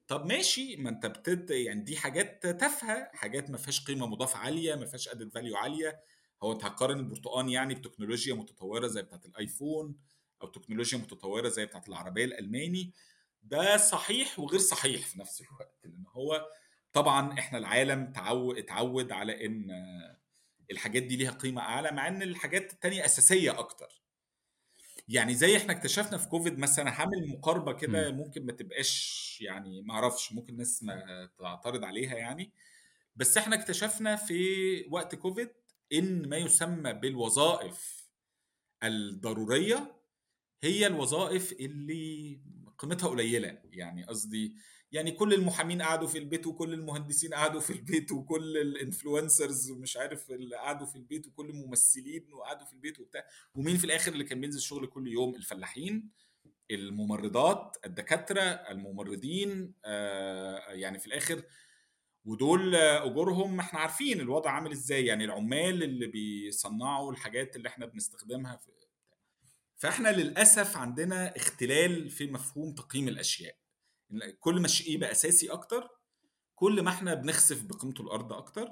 طب ماشي ما انت بتد يعني دي حاجات تافهه حاجات ما فيهاش قيمه مضافه عاليه ما فيهاش ادد فاليو عاليه هو انت هتقارن البرتقال يعني بتكنولوجيا متطوره زي بتاعت الايفون او تكنولوجيا متطوره زي بتاعت العربيه الالماني ده صحيح وغير صحيح في نفس الوقت لان هو طبعا احنا العالم تعود اتعود على ان الحاجات دي ليها قيمه اعلى مع ان الحاجات التانية اساسيه اكتر يعني زي احنا اكتشفنا في كوفيد مثلا هعمل مقاربه كده ممكن ما تبقاش يعني ما اعرفش ممكن الناس ما تعترض عليها يعني بس احنا اكتشفنا في وقت كوفيد ان ما يسمى بالوظائف الضروريه هي الوظائف اللي قيمتها قليله يعني قصدي يعني كل المحامين قعدوا في البيت وكل المهندسين قعدوا في البيت وكل الانفلونسرز مش عارف اللي قعدوا في البيت وكل الممثلين وقعدوا في البيت وبتاع ومين في الاخر اللي كان بينزل الشغل كل يوم الفلاحين الممرضات الدكاتره الممرضين آه يعني في الاخر ودول اجورهم احنا عارفين الوضع عامل ازاي يعني العمال اللي بيصنعوا الحاجات اللي احنا بنستخدمها في فاحنا للاسف عندنا اختلال في مفهوم تقييم الاشياء كل ما الشيء يبقى اساسي اكتر كل ما احنا بنخسف بقيمته الارض اكتر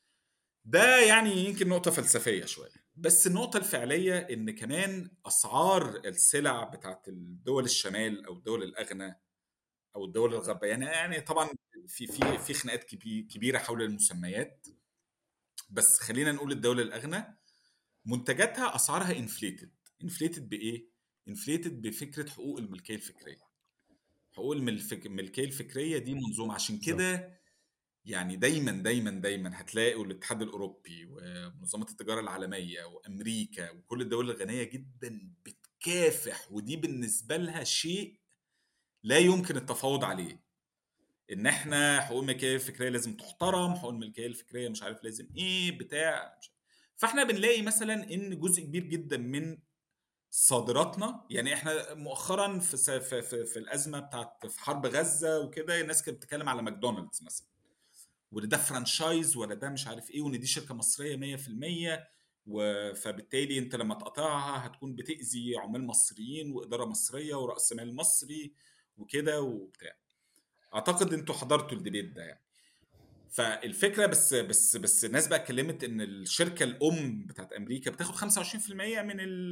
ده يعني يمكن نقطه فلسفيه شويه بس النقطه الفعليه ان كمان اسعار السلع بتاعت الدول الشمال او الدول الاغنى او الدول الغربيه يعني يعني طبعا في في في خناقات كبيره حول المسميات بس خلينا نقول الدول الاغنى منتجاتها اسعارها انفليتد انفليتد بايه انفليتد بفكره حقوق الملكيه الفكريه حقوق الملكيه الفكريه دي منظومه عشان كده يعني دايما دايما دايما هتلاقوا الاتحاد الاوروبي ومنظمه التجاره العالميه وامريكا وكل الدول الغنيه جدا بتكافح ودي بالنسبه لها شيء لا يمكن التفاوض عليه ان احنا حقوق الملكيه الفكريه لازم تحترم حقوق الملكيه الفكريه مش عارف لازم ايه بتاع مش فاحنا بنلاقي مثلا ان جزء كبير جدا من صادراتنا يعني احنا مؤخرا في في في, في الازمه بتاعت في حرب غزه وكده الناس كانت بتتكلم على ماكدونالدز مثلا وان ده فرانشايز ولا ده مش عارف ايه وان دي شركه مصريه 100% فبالتالي انت لما تقطعها هتكون بتاذي عمال مصريين واداره مصريه وراس مال مصري وكده وبتاع اعتقد انتوا حضرتوا الديبيت ده يعني فالفكره بس بس بس الناس بقى اتكلمت ان الشركه الام بتاعت امريكا بتاخد 25% من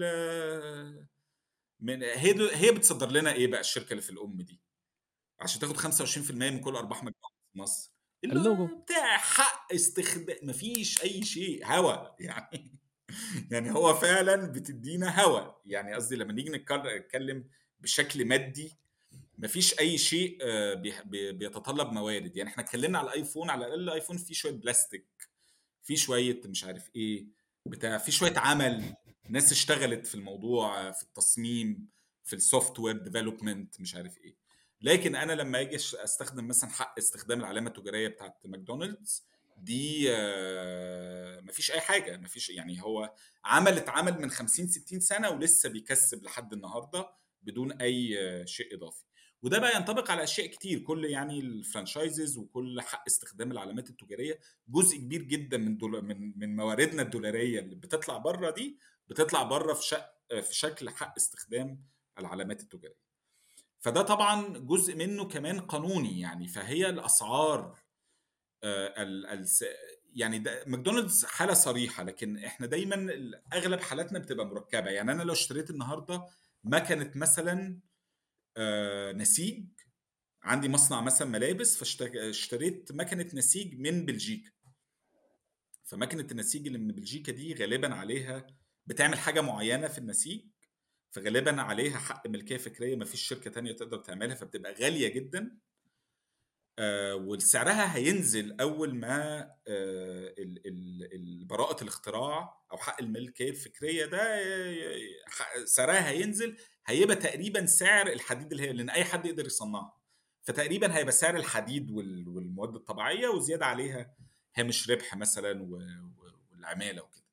ال من هي هي بتصدر لنا ايه بقى الشركه اللي في الام دي عشان تاخد 25% من كل ارباح ماكدونالدز في مصر اللوجو بتاع حق استخدام مفيش اي شيء هوا يعني يعني هو فعلا بتدينا هوا يعني قصدي لما نيجي نتكلم بشكل مادي مفيش اي شيء بيتطلب موارد يعني احنا اتكلمنا على الايفون على الاقل الايفون فيه شويه بلاستيك فيه شويه مش عارف ايه بتاع في شويه عمل ناس اشتغلت في الموضوع في التصميم في السوفت وير ديفلوبمنت مش عارف ايه لكن انا لما اجي استخدم مثلا حق استخدام العلامه التجاريه بتاعت ماكدونالدز دي مفيش اي حاجه مفيش يعني هو عمل اتعمل من 50 60 سنه ولسه بيكسب لحد النهارده بدون اي شيء اضافي وده بقى ينطبق على اشياء كتير كل يعني الفرانشايزز وكل حق استخدام العلامات التجاريه جزء كبير جدا من دول من من مواردنا الدولاريه اللي بتطلع بره دي بتطلع بره في شك في شكل حق استخدام العلامات التجاريه فده طبعا جزء منه كمان قانوني يعني فهي الاسعار ال ال يعني ده ماكدونالدز حاله صريحه لكن احنا دايما اغلب حالاتنا بتبقى مركبه يعني انا لو اشتريت النهارده مكنه مثلا نسيج عندي مصنع مثلا ملابس فاشتريت مكنه نسيج من بلجيكا فمكنه النسيج اللي من بلجيكا دي غالبا عليها بتعمل حاجه معينه في النسيج فغالبا عليها حق ملكيه فكريه ما فيش شركه تانية تقدر تعملها فبتبقى غاليه جدا آه وسعرها هينزل اول ما آه براءه الاختراع او حق الملكيه الفكريه ده سعرها هينزل هيبقى تقريبا سعر الحديد اللي هي لان اي حد يقدر يصنعها فتقريبا هيبقى سعر الحديد والمواد الطبيعيه وزياده عليها هامش ربح مثلا والعماله وكده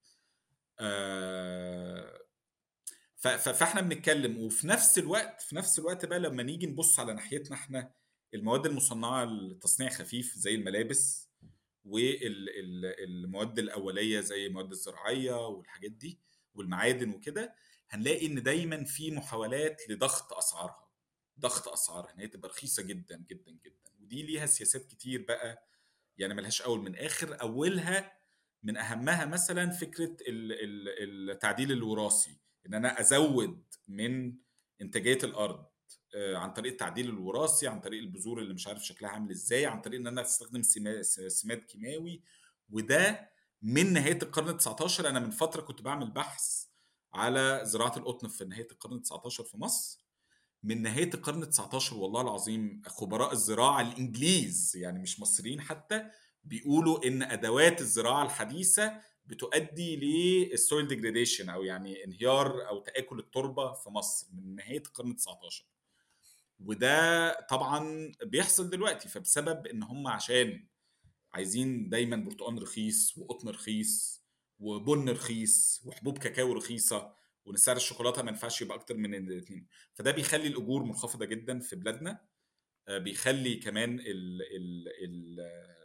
آه فاحنا بنتكلم وفي نفس الوقت في نفس الوقت بقى لما نيجي نبص على ناحيتنا احنا المواد المصنعه لتصنيع خفيف زي الملابس والمواد الاوليه زي المواد الزراعيه والحاجات دي والمعادن وكده هنلاقي ان دايما في محاولات لضغط اسعارها ضغط اسعار ان هي تبقى رخيصه جدا جدا جدا ودي ليها سياسات كتير بقى يعني ملهاش اول من اخر اولها من اهمها مثلا فكره التعديل الوراثي ان انا ازود من انتاجيه الارض آه، عن طريق التعديل الوراثي عن طريق البذور اللي مش عارف شكلها عامل ازاي عن طريق ان انا استخدم سماد كيماوي وده من نهايه القرن ال19 انا من فتره كنت بعمل بحث على زراعه القطن في نهايه القرن ال19 في مصر من نهايه القرن ال19 والله العظيم خبراء الزراعه الانجليز يعني مش مصريين حتى بيقولوا ان ادوات الزراعه الحديثه بتؤدي للسويل ديجريديشن او يعني انهيار او تاكل التربه في مصر من نهايه القرن ال19 وده طبعا بيحصل دلوقتي فبسبب ان هم عشان عايزين دايما برتقان رخيص وقطن رخيص وبن رخيص وحبوب كاكاو رخيصه وان سعر الشوكولاته ما ينفعش يبقى اكتر من الاثنين فده بيخلي الاجور منخفضه جدا في بلادنا آه، بيخلي كمان ال ال ال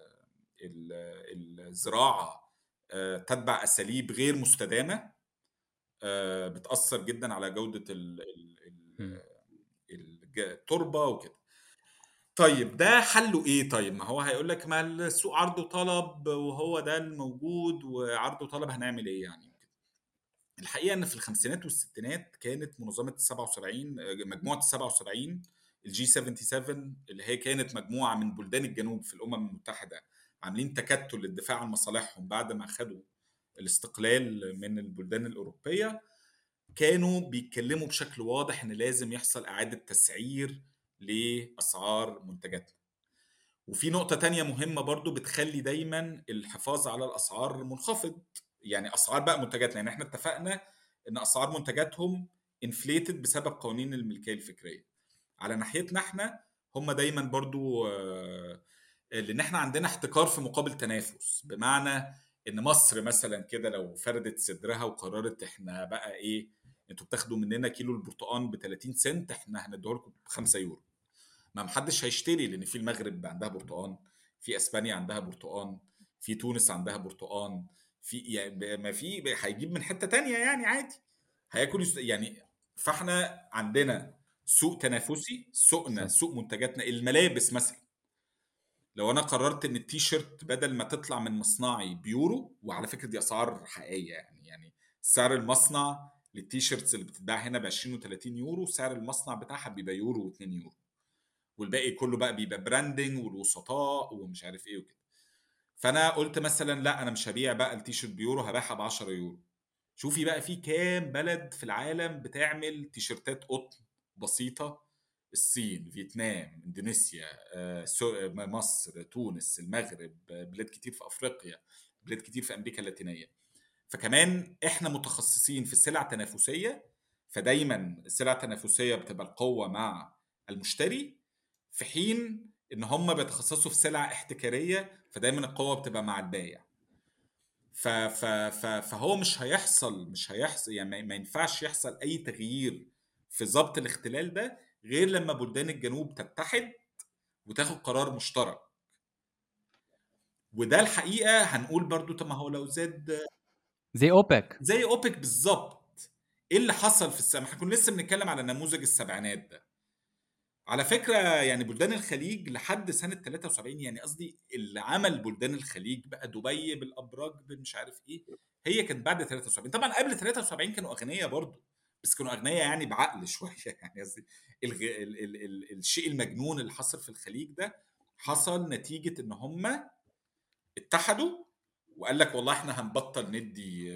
ال الزراعه آه، تتبع اساليب غير مستدامه آه، بتاثر جدا على جوده التربه وكده طيب ده حله ايه طيب ما هو هيقول لك ما السوق عرض وطلب وهو ده الموجود وعرض وطلب هنعمل ايه يعني الحقيقه ان في الخمسينات والستينات كانت منظمه ال 77 مجموعه ال 77 الجي 77 اللي هي كانت مجموعه من بلدان الجنوب في الامم المتحده عاملين تكتل للدفاع عن مصالحهم بعد ما خدوا الاستقلال من البلدان الاوروبيه كانوا بيتكلموا بشكل واضح ان لازم يحصل اعاده تسعير لاسعار منتجاتنا وفي نقطه تانية مهمه برضو بتخلي دايما الحفاظ على الاسعار منخفض يعني اسعار بقى منتجاتنا يعني احنا اتفقنا ان اسعار منتجاتهم انفليتد بسبب قوانين الملكيه الفكريه على ناحيتنا احنا هم دايما برضو آه، لان احنا عندنا احتكار في مقابل تنافس بمعنى ان مصر مثلا كده لو فردت صدرها وقررت احنا بقى ايه انتوا بتاخدوا مننا كيلو البرتقال ب 30 سنت احنا هنديه لكم ب 5 يورو ما محدش هيشتري لان في المغرب عندها برتقال في اسبانيا عندها برتقال في تونس عندها برتقال في يعني ما في هيجيب من حته تانية يعني عادي هياكل يعني فاحنا عندنا سوق تنافسي سوقنا سوق منتجاتنا الملابس مثلا لو انا قررت ان التيشيرت بدل ما تطلع من مصنعي بيورو وعلى فكره دي اسعار حقيقيه يعني يعني سعر المصنع للتيشيرتس اللي بتتباع هنا ب 20 و30 يورو سعر المصنع بتاعها بيبقى يورو و2 يورو والباقي كله بقى بيبقى براندنج والوسطاء ومش عارف ايه وكده فانا قلت مثلا لا انا مش هبيع بقى التيشيرت بيورو هبيعها ب 10 يورو شوفي بقى في كام بلد في العالم بتعمل تيشيرتات قطن بسيطه الصين فيتنام اندونيسيا آه، مصر تونس المغرب بلاد كتير في افريقيا بلاد كتير في امريكا اللاتينيه فكمان احنا متخصصين في السلع التنافسيه فدايما السلع التنافسيه بتبقى القوه مع المشتري في حين ان هم بيتخصصوا في سلع احتكاريه فدايما القوه بتبقى مع البايع ف ف ف فهو مش هيحصل مش هيحصل يعني ما ينفعش يحصل اي تغيير في ضبط الاختلال ده غير لما بلدان الجنوب تتحد وتاخد قرار مشترك وده الحقيقه هنقول برضو طب ما هو لو زاد زي اوبك زي اوبك بالظبط ايه اللي حصل في السنه احنا كنا لسه بنتكلم على نموذج السبعينات ده على فكره يعني بلدان الخليج لحد سنه 73 يعني قصدي اللي عمل بلدان الخليج بقى دبي بالابراج مش عارف ايه هي كانت بعد 73 طبعا قبل 73 كانوا اغنياء برضه بس كانوا اغنياء يعني بعقل شويه يعني قصدي ال ال ال ال الشيء المجنون اللي حصل في الخليج ده حصل نتيجه ان هم اتحدوا وقال لك والله احنا هنبطل ندي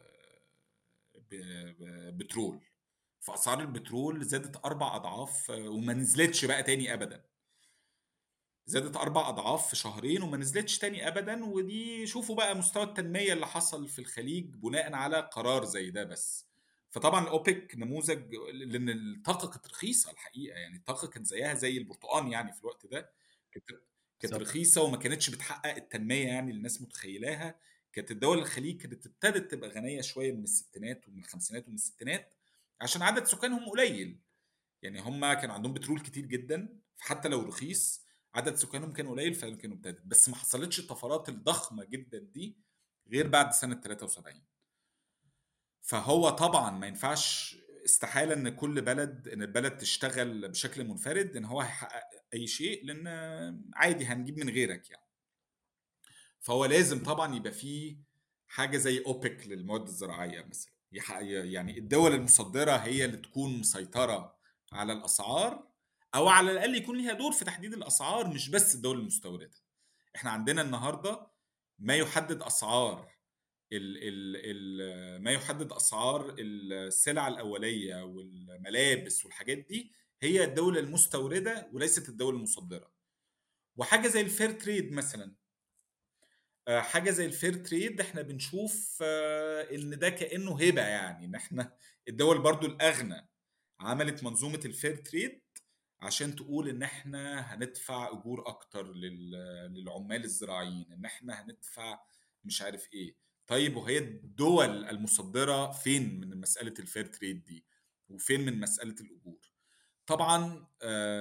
آه، بترول فاسعار البترول زادت اربع اضعاف آه، وما نزلتش بقى تاني ابدا زادت اربع اضعاف في شهرين وما نزلتش تاني ابدا ودي شوفوا بقى مستوى التنميه اللي حصل في الخليج بناء على قرار زي ده بس فطبعا الاوبك نموذج لان الطاقه كانت رخيصه الحقيقه يعني الطاقه كانت زيها زي البرتقال يعني في الوقت ده كانت كانت رخيصه وما كانتش بتحقق التنميه يعني اللي الناس متخيلاها كانت الدول الخليج كانت ابتدت تبقى غنيه شويه من الستينات ومن الخمسينات ومن الستينات عشان عدد سكانهم قليل يعني هم كان عندهم بترول كتير جدا فحتى لو رخيص عدد سكانهم كان قليل فكانوا ابتدت بس ما حصلتش الطفرات الضخمه جدا دي غير بعد سنه 73 فهو طبعا ما ينفعش استحاله ان كل بلد ان البلد تشتغل بشكل منفرد ان هو هيحقق اي شيء لان عادي هنجيب من غيرك يعني فهو لازم طبعا يبقى فيه حاجه زي اوبك للمواد الزراعيه مثلا يح- يعني الدول المصدره هي اللي تكون مسيطره على الاسعار او على الاقل يكون ليها دور في تحديد الاسعار مش بس الدول المستورده احنا عندنا النهارده ما يحدد اسعار ال ال ال ما يحدد اسعار السلع الاوليه والملابس والحاجات دي هي الدوله المستورده وليست الدوله المصدره وحاجه زي الفير تريد مثلا آه، حاجه زي الفير تريد احنا بنشوف آه، ان ده كانه هبه يعني ان احنا الدول برضو الاغنى عملت منظومه الفير تريد عشان تقول ان احنا هندفع اجور اكتر لل- للعمال الزراعيين ان احنا هندفع مش عارف ايه طيب وهي الدول المصدره فين من مساله الفير تريد دي وفين من مساله الاجور طبعا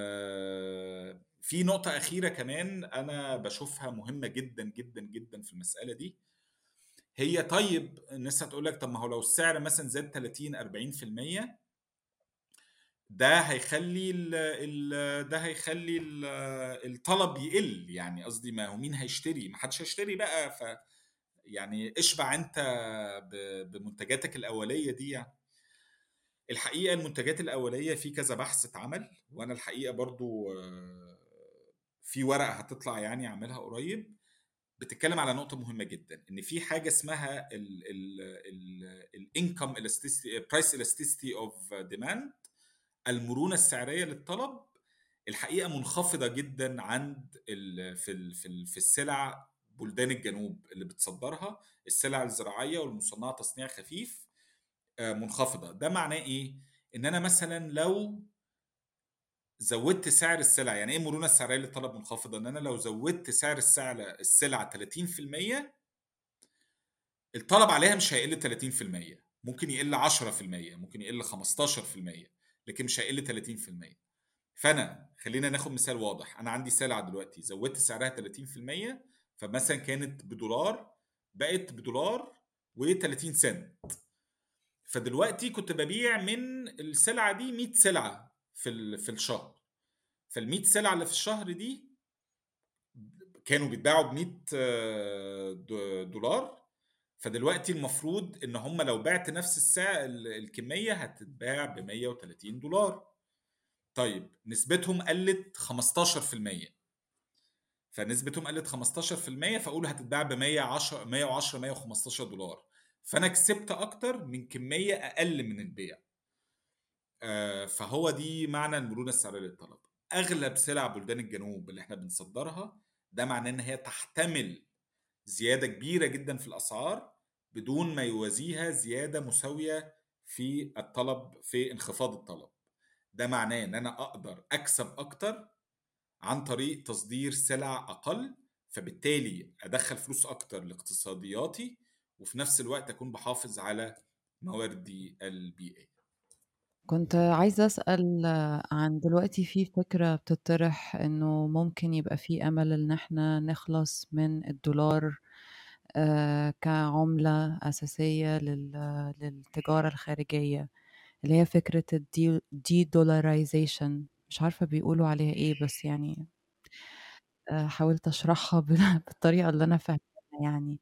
آه، في نقطة أخيرة كمان أنا بشوفها مهمة جدا جدا جدا في المسألة دي هي طيب الناس هتقول لك طب ما هو لو السعر مثلا زاد 30 40% ده هيخلي ال ال ده هيخلي ال الطلب يقل يعني قصدي ما هو مين هيشتري ما حدش هيشتري بقى ف يعني اشبع انت ب- بمنتجاتك الاوليه دي يعني الحقيقه المنتجات الاوليه في كذا بحث اتعمل وانا الحقيقه برضو آه، في ورقه هتطلع يعني اعملها قريب بتتكلم على نقطه مهمه جدا ان في حاجه اسمها الانكم برايس elasticity اوف ديماند المرونه السعريه للطلب الحقيقه منخفضه جدا عند ال في ال في, ال في السلع بلدان الجنوب اللي بتصدرها السلع الزراعيه والمصنعه تصنيع خفيف آه، منخفضه ده معناه ايه ان انا مثلا لو زودت سعر السلع يعني ايه المرونه السعريه للطلب منخفضه ان انا لو زودت سعر السلع السلع 30% الطلب عليها مش هيقل 30% ممكن يقل 10% ممكن يقل 15% لكن مش هيقل 30% فانا خلينا ناخد مثال واضح انا عندي سلعه دلوقتي زودت سعرها 30% فمثلا كانت بدولار بقت بدولار و30 سنت فدلوقتي كنت ببيع من السلعه دي 100 سلعه في ال- في الشهر فال 100 سلعه اللي في الشهر دي كانوا بيتباعوا ب 100 آه، د- دولار فدلوقتي المفروض ان هم لو بعت نفس السعر ال- الكميه هتتباع ب 130 دولار طيب نسبتهم قلت 15% فنسبتهم قلت 15% فاقول هتتباع ب 110 110 115 دولار فانا كسبت اكتر من كميه اقل من البيع آه، فهو دي معنى المرونه السعريه للطلب اغلب سلع بلدان الجنوب اللي احنا بنصدرها ده معناه ان هي تحتمل زياده كبيره جدا في الاسعار بدون ما يوازيها زياده مساويه في الطلب في انخفاض الطلب ده معناه ان انا اقدر اكسب اكتر عن طريق تصدير سلع اقل فبالتالي ادخل فلوس اكتر لاقتصادياتي وفي نفس الوقت اكون بحافظ على مواردي البيئيه كنت عايزة أسأل عن دلوقتي في فكرة بتطرح إنه ممكن يبقى في أمل إن إحنا نخلص من الدولار آه، كعملة أساسية لل- للتجارة الخارجية اللي هي فكرة الدي دولاريزيشن مش عارفة بيقولوا عليها إيه بس يعني آه، حاولت أشرحها بال- بالطريقة اللي أنا فاهمها يعني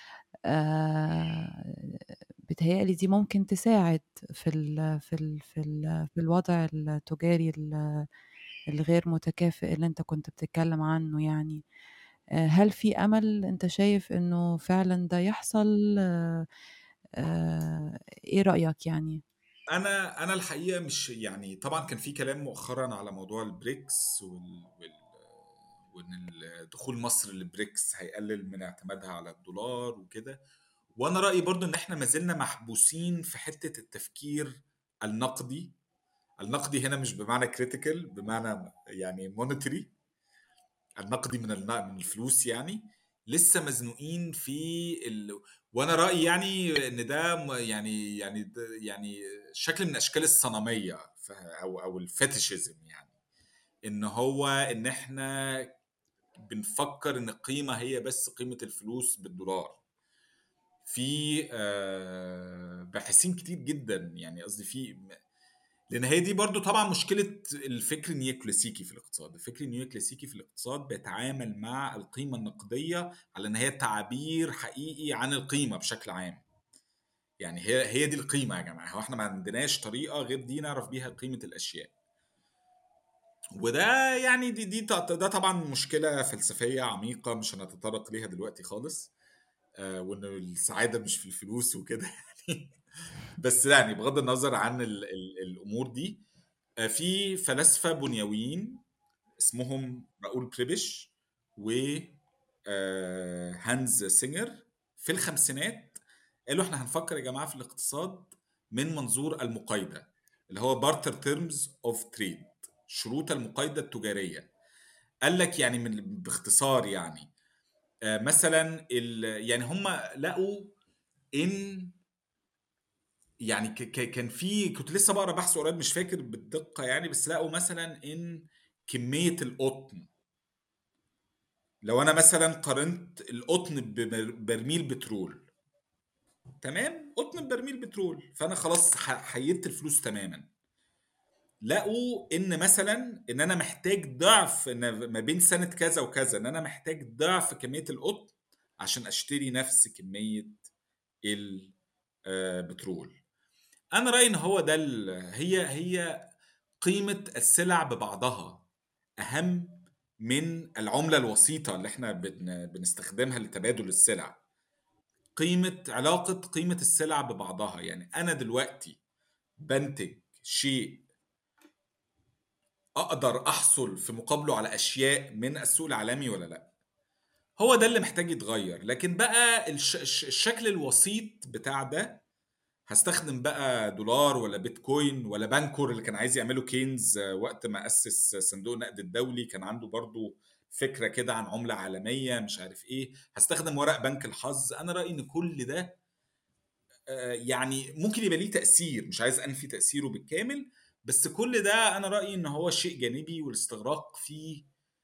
آه، بتهيألي دي ممكن تساعد في ال في ال في ال في الوضع التجاري ال- الغير متكافئ اللي انت كنت بتتكلم عنه يعني آه، هل في أمل انت شايف انه فعلا ده يحصل آه، آه، ايه رأيك يعني انا انا الحقيقه مش يعني طبعا كان في كلام مؤخرا على موضوع البريكس وال, وال وان ال- دخول مصر للبريكس هيقلل من اعتمادها على الدولار وكده وانا رايي برضو ان احنا ما زلنا محبوسين في حته التفكير النقدي النقدي هنا مش بمعنى كريتيكال بمعنى يعني مونيتري النقدي من الن- من الفلوس يعني لسه مزنوقين في ال... وانا رايي يعني ان ده م- يعني يعني ده يعني شكل من اشكال الصنميه ف- او او الفetiشيزم يعني ان هو ان احنا بنفكر ان القيمه هي بس قيمه الفلوس بالدولار في آه، باحثين كتير جدا يعني قصدي في لان هي دي برضو طبعا مشكله الفكر النيوكلاسيكي في الاقتصاد الفكر النيوكلاسيكي في الاقتصاد بيتعامل مع القيمه النقديه على ان هي تعبير حقيقي عن القيمه بشكل عام يعني هي هي دي القيمه يا جماعه هو احنا ما عندناش طريقه غير دي نعرف بيها قيمه الاشياء وده يعني دي دي ده طبعا مشكله فلسفيه عميقه مش هنتطرق ليها دلوقتي خالص آه وان السعاده مش في الفلوس وكده يعني بس يعني بغض النظر عن ال ال الامور دي آه في فلاسفه بنيويين اسمهم راؤول بريبش و آه هانز سينجر في الخمسينات قالوا احنا هنفكر يا جماعه في الاقتصاد من منظور المقايضه اللي هو بارتر تيرمز اوف تريد شروط المقايضه التجاريه قال لك يعني من باختصار يعني آه مثلا يعني هم لقوا ان يعني كان في كنت لسه بقرا بحث قريب مش فاكر بالدقه يعني بس لقوا مثلا ان كميه القطن لو انا مثلا قارنت القطن ببرميل بترول تمام قطن ببرميل بترول فانا خلاص حيدت الفلوس تماما لقوا ان مثلا ان انا محتاج ضعف ان ما بين سنه كذا وكذا ان انا محتاج ضعف كميه القطن عشان اشتري نفس كميه البترول انا رايي ان هو ده هي هي قيمه السلع ببعضها اهم من العمله الوسيطه اللي احنا بنستخدمها لتبادل السلع قيمه علاقه قيمه السلع ببعضها يعني انا دلوقتي بنتج شيء اقدر احصل في مقابله على اشياء من السوق العالمي ولا لا هو ده اللي محتاج يتغير لكن بقى الش... الشكل الوسيط بتاع ده هستخدم بقى دولار ولا بيتكوين ولا بانكور اللي كان عايز يعمله كينز وقت ما اسس صندوق النقد الدولي كان عنده برضو فكره كده عن عمله عالميه مش عارف ايه هستخدم ورق بنك الحظ انا رايي ان كل ده يعني ممكن يبقى ليه تاثير مش عايز انفي تاثيره بالكامل بس كل ده انا رايي ان هو شيء جانبي والاستغراق فيه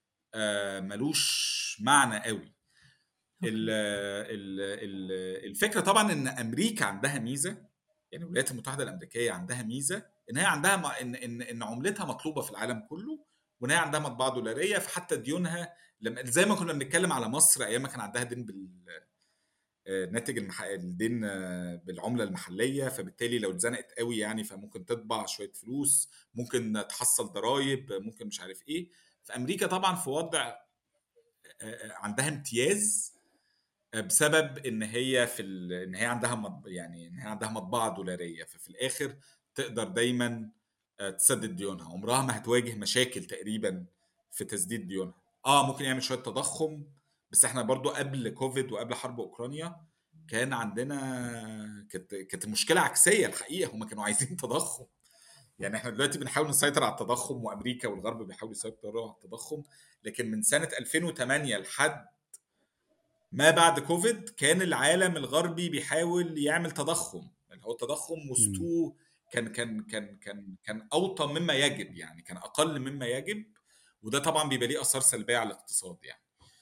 ملوش معنى قوي الفكره طبعا ان امريكا عندها ميزه يعني الولايات المتحده الامريكيه عندها ميزه ان هي عندها ان ان ان عملتها مطلوبه في العالم كله وان هي عندها مطبعه دولاريه فحتى ديونها لما زي ما كنا بنتكلم على مصر ايام ما كان عندها دين بال ناتج المح... الدين بالعمله المحليه فبالتالي لو اتزنقت قوي يعني فممكن تطبع شويه فلوس ممكن تحصل ضرائب ممكن مش عارف ايه في امريكا طبعا في وضع عندها امتياز بسبب ان هي في ال... ان هي عندها مطب... يعني ان هي عندها مطبعه دولاريه ففي الاخر تقدر دايما تسدد ديونها عمرها ما هتواجه مشاكل تقريبا في تسديد ديونها اه ممكن يعمل شويه تضخم بس احنا برضو قبل كوفيد وقبل حرب اوكرانيا كان عندنا كانت كانت المشكله عكسيه الحقيقه هم كانوا عايزين تضخم يعني احنا دلوقتي بنحاول نسيطر على التضخم وامريكا والغرب بيحاولوا يسيطروا على التضخم لكن من سنه 2008 لحد ما بعد كوفيد كان العالم الغربي بيحاول يعمل تضخم اللي هو التضخم مستوى كان كان كان كان كان اوطى مما يجب يعني كان اقل مما يجب وده طبعا بيبقى ليه اثار سلبيه على الاقتصاد يعني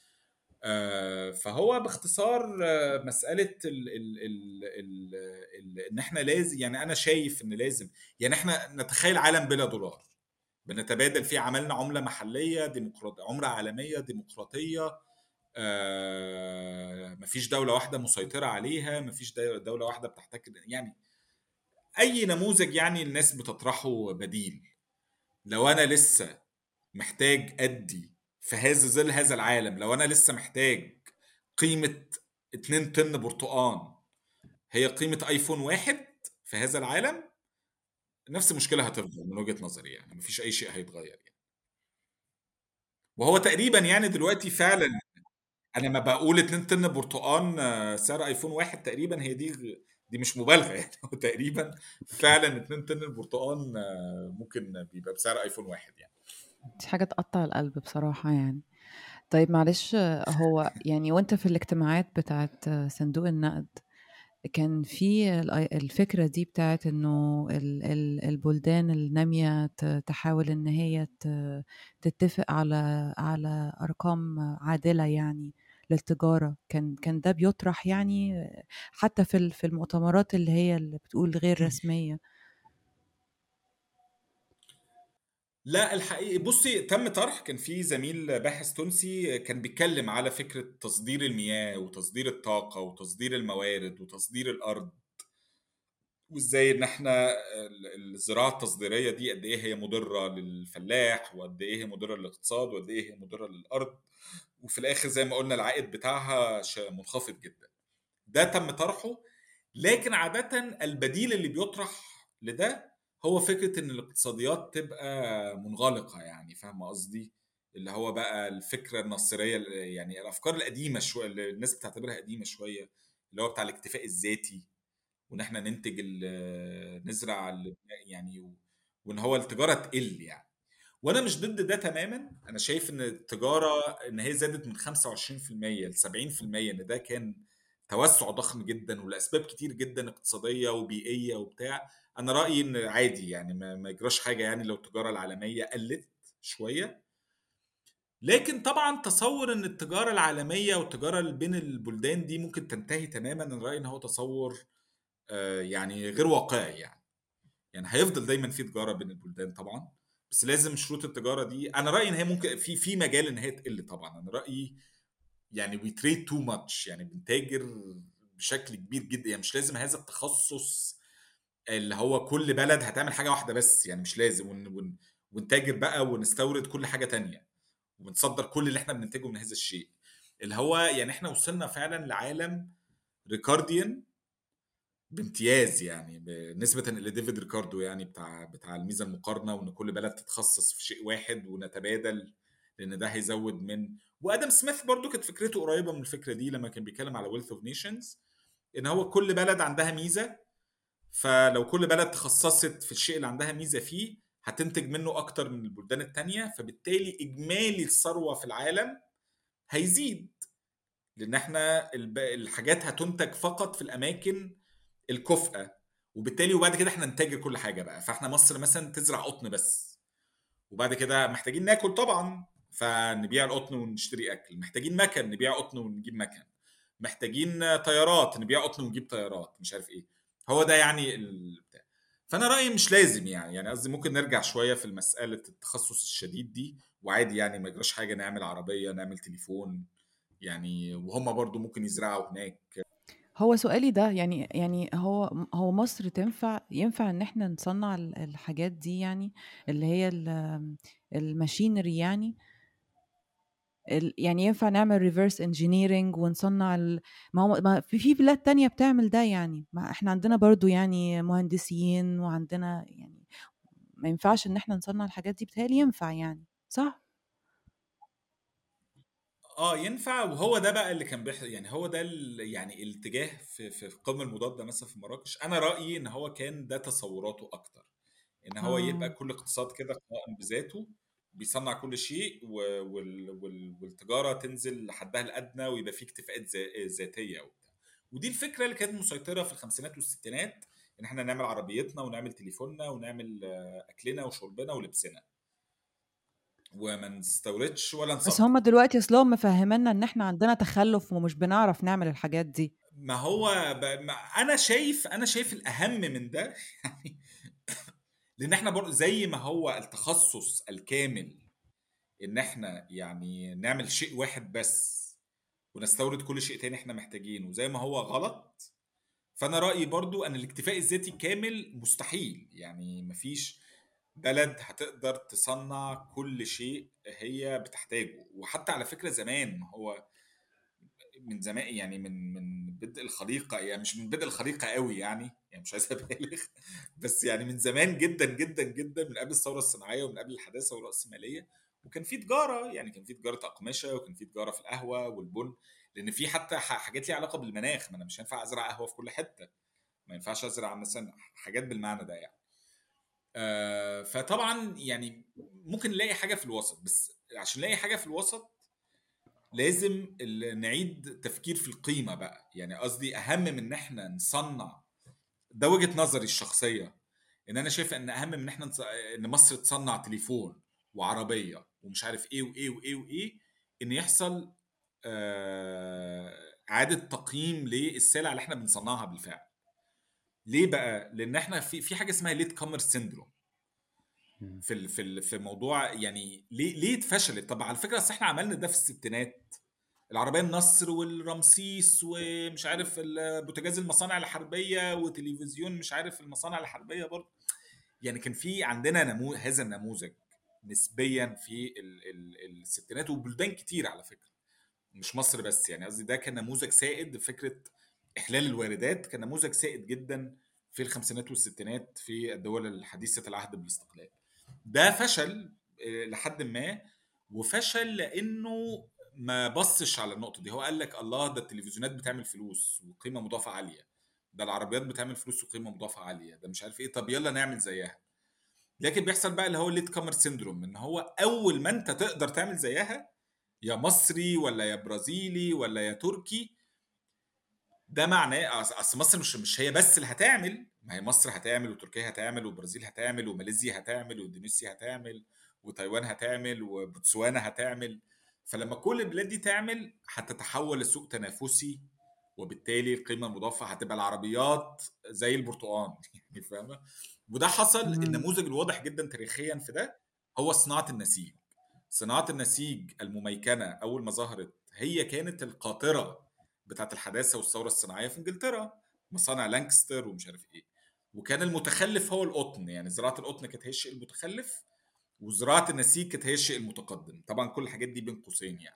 فهو باختصار مساله ال ال ال ال ال ان احنا لازم يعني انا شايف ان لازم يعني احنا نتخيل عالم بلا دولار بنتبادل فيه عملنا عمله محليه ديمقراطيه عمله عالميه ديمقراطيه آه مفيش دوله واحده مسيطره عليها مفيش دوله واحده بتحتكر يعني اي نموذج يعني الناس بتطرحه بديل لو انا لسه محتاج ادي في هذا ظل هذا العالم لو انا لسه محتاج قيمه 2 طن برتقان هي قيمه ايفون واحد في هذا العالم نفس المشكله هتفضل من وجهه نظري يعني مفيش اي شيء هيتغير يعني وهو تقريبا يعني دلوقتي فعلا انا ما بقول 2 طن برتقان سعر ايفون واحد تقريبا هي دي دي مش مبالغه يعني هو تقريبا فعلا 2 طن البرتقان ممكن بيبقى بسعر ايفون واحد يعني دي حاجة تقطع القلب بصراحة يعني طيب معلش هو يعني وانت في الاجتماعات بتاعت صندوق النقد كان في الفكرة دي بتاعت انه البلدان النامية تحاول ان هي تتفق على على ارقام عادلة يعني للتجارة كان كان ده بيطرح يعني حتى في في المؤتمرات اللي هي اللي بتقول غير رسمية لا الحقيقي بصي تم طرح كان في زميل باحث تونسي كان بيتكلم على فكرة تصدير المياه وتصدير الطاقة وتصدير الموارد وتصدير الأرض وازاي ان احنا الزراعه التصديريه دي قد ايه هي مضره للفلاح وقد ايه هي مضره للاقتصاد وقد ايه هي مضره للارض وفي الاخر زي ما قلنا العائد بتاعها منخفض جدا ده تم طرحه لكن عاده البديل اللي بيطرح لده هو فكره ان الاقتصاديات تبقى منغلقه يعني فاهم قصدي اللي هو بقى الفكره النصريه يعني الافكار القديمه شويه اللي الناس بتعتبرها قديمه شويه اللي هو بتاع الاكتفاء الذاتي وان احنا ننتج نزرع يعني وان هو التجاره تقل يعني وانا مش ضد ده تماما انا شايف ان التجاره ان هي زادت من 25% ل 70% ان ده كان توسع ضخم جدا ولاسباب كتير جدا اقتصاديه وبيئيه وبتاع انا رايي ان عادي يعني ما يجراش حاجه يعني لو التجاره العالميه قلت شويه لكن طبعا تصور ان التجاره العالميه والتجاره بين البلدان دي ممكن تنتهي تماما انا رايي ان هو تصور يعني غير واقعي يعني يعني هيفضل دايما في تجاره بين البلدان طبعا بس لازم شروط التجاره دي انا رايي ان هي ممكن في في مجال ان هي تقل طبعا انا رايي يعني وي تريد تو ماتش يعني بنتاجر بشكل كبير جدا يعني مش لازم هذا التخصص اللي هو كل بلد هتعمل حاجه واحده بس يعني مش لازم ون ون ونتاجر بقى ونستورد كل حاجه تانية ونصدر كل اللي احنا بننتجه من هذا الشيء اللي هو يعني احنا وصلنا فعلا لعالم ريكارديان بامتياز يعني نسبة إلى ديفيد ريكاردو يعني بتاع بتاع الميزة المقارنة وإن كل بلد تتخصص في شيء واحد ونتبادل لأن ده هيزود من وآدم سميث برضو كانت فكرته قريبة من الفكرة دي لما كان بيتكلم على ويلث اوف نيشنز إن هو كل بلد عندها ميزة فلو كل بلد تخصصت في الشيء اللي عندها ميزة فيه هتنتج منه أكتر من البلدان التانية فبالتالي إجمالي الثروة في العالم هيزيد لأن احنا الحاجات هتنتج فقط في الأماكن الكفءه وبالتالي وبعد كده احنا نتاجر كل حاجه بقى فاحنا مصر مثلا تزرع قطن بس وبعد كده محتاجين ناكل طبعا فنبيع القطن ونشتري اكل محتاجين مكن نبيع قطن ونجيب مكن محتاجين طيارات نبيع قطن ونجيب طيارات مش عارف ايه هو ده يعني البتاع فانا رايي مش لازم يعني يعني قصدي ممكن نرجع شويه في مساله التخصص الشديد دي وعادي يعني ما يجراش حاجه نعمل عربيه نعمل تليفون يعني وهم برضو ممكن يزرعوا هناك هو سؤالي ده يعني يعني هو هو مصر تنفع ينفع ان احنا نصنع الحاجات دي يعني اللي هي الماشينري يعني يعني ينفع نعمل ريفرس انجينيرنج ونصنع ال... ما هو ما في في بلاد تانية بتعمل ده يعني ما احنا عندنا برضو يعني مهندسين وعندنا يعني ما ينفعش ان احنا نصنع الحاجات دي بتهيألي ينفع يعني صح اه ينفع وهو ده بقى اللي كان بيحصل يعني هو ده يعني الاتجاه في في القمه المضاده مثلا في مراكش انا رايي ان هو كان ده تصوراته اكتر ان هو آه. يبقى كل اقتصاد كده قائم بذاته بيصنع كل شيء وال وال والتجاره تنزل لحدها الادنى ويبقى في اكتفاءات ذاتيه وبتاع ودي الفكره اللي كانت مسيطره في الخمسينات والستينات ان احنا نعمل عربيتنا ونعمل تليفوننا ونعمل اكلنا وشربنا ولبسنا وما نستوردش ولا نصدر بس هم دلوقتي اصلهم مفهمينا ان احنا عندنا تخلف ومش بنعرف نعمل الحاجات دي ما هو ب... ما انا شايف انا شايف الاهم من ده يعني لان احنا برضه زي ما هو التخصص الكامل ان احنا يعني نعمل شيء واحد بس ونستورد كل شيء تاني احنا محتاجينه زي ما هو غلط فانا رايي برضو ان الاكتفاء الذاتي كامل مستحيل يعني مفيش بلد هتقدر تصنع كل شيء هي بتحتاجه وحتى على فكره زمان هو من زمان يعني من من بدء الخليقه يعني مش من بدء الخليقه قوي يعني يعني مش عايز ابالغ بس يعني من زمان جدا جدا جدا من قبل الثوره الصناعيه ومن قبل الحداثه والراسماليه وكان في تجاره يعني كان في تجاره اقمشه وكان في تجاره في القهوه والبن لان في حتى حاجات ليها علاقه بالمناخ ما انا مش هينفع ازرع قهوه في كل حته ما ينفعش ازرع مثلا حاجات بالمعنى ده يعني آه فطبعا يعني ممكن نلاقي حاجه في الوسط بس عشان نلاقي حاجه في الوسط لازم نعيد تفكير في القيمه بقى يعني قصدي اهم من ان احنا نصنع ده وجهه نظري الشخصيه ان انا شايف ان اهم من ان احنا نص... ان مصر تصنع تليفون وعربيه ومش عارف ايه وايه وايه وايه ان يحصل آه اعاده تقييم للسلع اللي احنا بنصنعها بالفعل ليه بقى؟ لان احنا في في حاجه اسمها ليت كامر سيندروم في في في موضوع يعني ليه ليه اتفشلت طب على فكره اصل احنا عملنا ده في الستينات العربيه النصر والرمسيس ومش عارف بوتاجاز المصانع الحربيه وتلفزيون مش عارف المصانع الحربيه برضه يعني كان في عندنا نمو هذا النموذج نسبيا في ال ال الستينات وبلدان كتير على فكره مش مصر بس يعني قصدي ده كان نموذج سائد فكره احلال الواردات كان نموذج سائد جدا في الخمسينات والستينات في الدول الحديثه العهد بالاستقلال ده فشل آه، لحد ما وفشل لانه ما بصش على النقطه دي هو قال لك الله ده التلفزيونات بتعمل فلوس وقيمه مضافه عاليه ده العربيات بتعمل فلوس وقيمه مضافه عاليه ده مش عارف ايه طب يلا نعمل زيها لكن بيحصل بقى اللي هو الليت كامر سيندروم ان هو اول ما انت تقدر تعمل زيها يا مصري ولا يا برازيلي ولا يا تركي ده معناه اصل مصر مش مش هي بس اللي هتعمل ما هي مصر هتعمل وتركيا هتعمل وبرازيل هتعمل وماليزيا هتعمل واندونيسيا هتعمل وتايوان هتعمل وبوتسوانا هتعمل فلما كل البلاد دي تعمل هتتحول لسوق تنافسي وبالتالي القيمه المضافه هتبقى العربيات زي البرتقال يعني فاهمه وده حصل النموذج الواضح جدا تاريخيا في ده هو صناعه النسيج صناعه النسيج المميكنه اول ما ظهرت هي كانت القاطره بتاعت الحداثه والثوره الصناعيه في انجلترا مصانع لانكستر ومش عارف ايه وكان المتخلف هو القطن يعني زراعه القطن كانت هي الشيء المتخلف وزراعه النسيج كانت هي الشيء المتقدم طبعا كل الحاجات دي بين قوسين يعني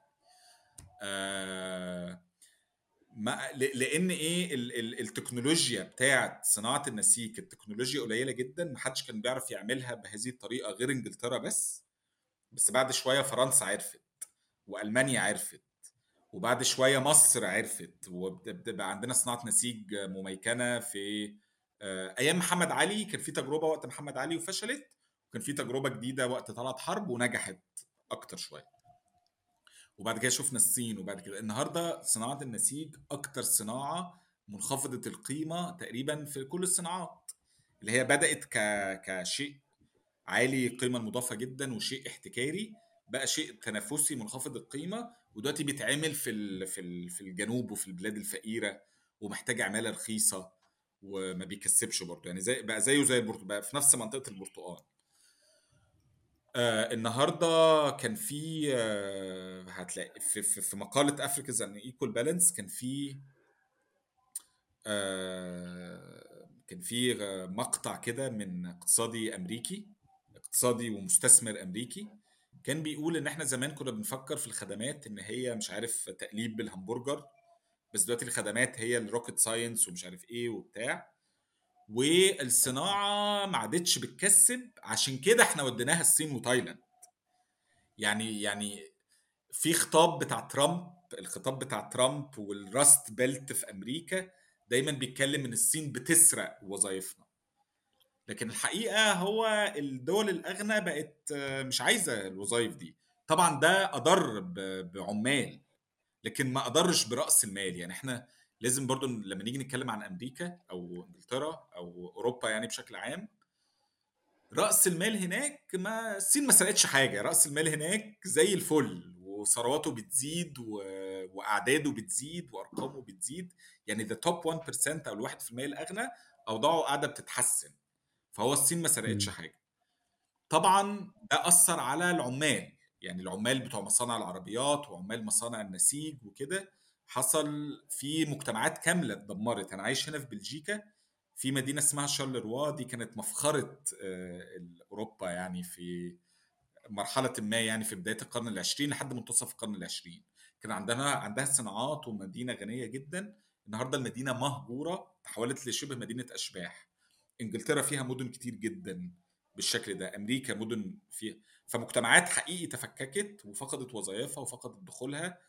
آه ما لان ايه ال ال التكنولوجيا بتاعت صناعه النسيج التكنولوجيا قليله جدا ما حدش كان بيعرف يعملها بهذه الطريقه غير انجلترا بس بس بعد شويه فرنسا عرفت والمانيا عرفت وبعد شويه مصر عرفت وبتبقى عندنا صناعه نسيج مميكنه في آه، ايام محمد علي كان في تجربه وقت محمد علي وفشلت وكان في تجربه جديده وقت طلعت حرب ونجحت اكتر شويه وبعد كده شفنا الصين وبعد كده النهارده صناعه النسيج اكتر صناعه منخفضه القيمه تقريبا في كل الصناعات اللي هي بدات ك... كشيء عالي القيمه المضافه جدا وشيء احتكاري بقى شيء تنافسي منخفض القيمه ودلوقتي بيتعمل في ال... في ال... في الجنوب وفي البلاد الفقيره ومحتاج عماله رخيصه وما بيكسبش برضه يعني زي بقى زيه زي البرتقال بقى في نفس منطقه البرتقال آه النهارده كان في آه هتلاقي في, في, في مقاله افريكاز ان ايكوال بالانس كان في آه كان في مقطع كده من اقتصادي امريكي اقتصادي ومستثمر امريكي كان بيقول ان احنا زمان كنا بنفكر في الخدمات ان هي مش عارف تقليب بالهمبرجر بس دلوقتي الخدمات هي الروكت ساينس ومش عارف ايه وبتاع والصناعه ما عادتش بتكسب عشان كده احنا وديناها الصين وتايلاند يعني يعني في خطاب بتاع ترامب الخطاب بتاع ترامب والراست بيلت في امريكا دايما بيتكلم ان الصين بتسرق وظائفنا لكن الحقيقه هو الدول الاغنى بقت مش عايزه الوظائف دي طبعا ده اضر بعمال لكن ما اضرش براس المال يعني احنا لازم برضو لما نيجي نتكلم عن امريكا او انجلترا او اوروبا يعني بشكل عام راس المال هناك ما الصين ما سرقتش حاجه راس المال هناك زي الفل وثرواته بتزيد و... واعداده بتزيد وارقامه بتزيد يعني ذا توب 1% او ال 1% الاغنى اوضاعه قاعده بتتحسن فهو الصين ما سرقتش حاجه طبعا ده اثر على العمال يعني العمال بتوع مصانع العربيات وعمال مصانع النسيج وكده حصل في مجتمعات كامله اتدمرت انا عايش هنا في بلجيكا في مدينه اسمها شارلروا دي كانت مفخره آه، اوروبا يعني في مرحله ما يعني في بدايه القرن العشرين لحد منتصف القرن العشرين كان عندها عندها صناعات ومدينه غنيه جدا النهارده المدينه مهجوره تحولت لشبه مدينه اشباح انجلترا فيها مدن كتير جدا بالشكل ده امريكا مدن فيها فمجتمعات حقيقي تفككت وفقدت وظائفها وفقدت دخولها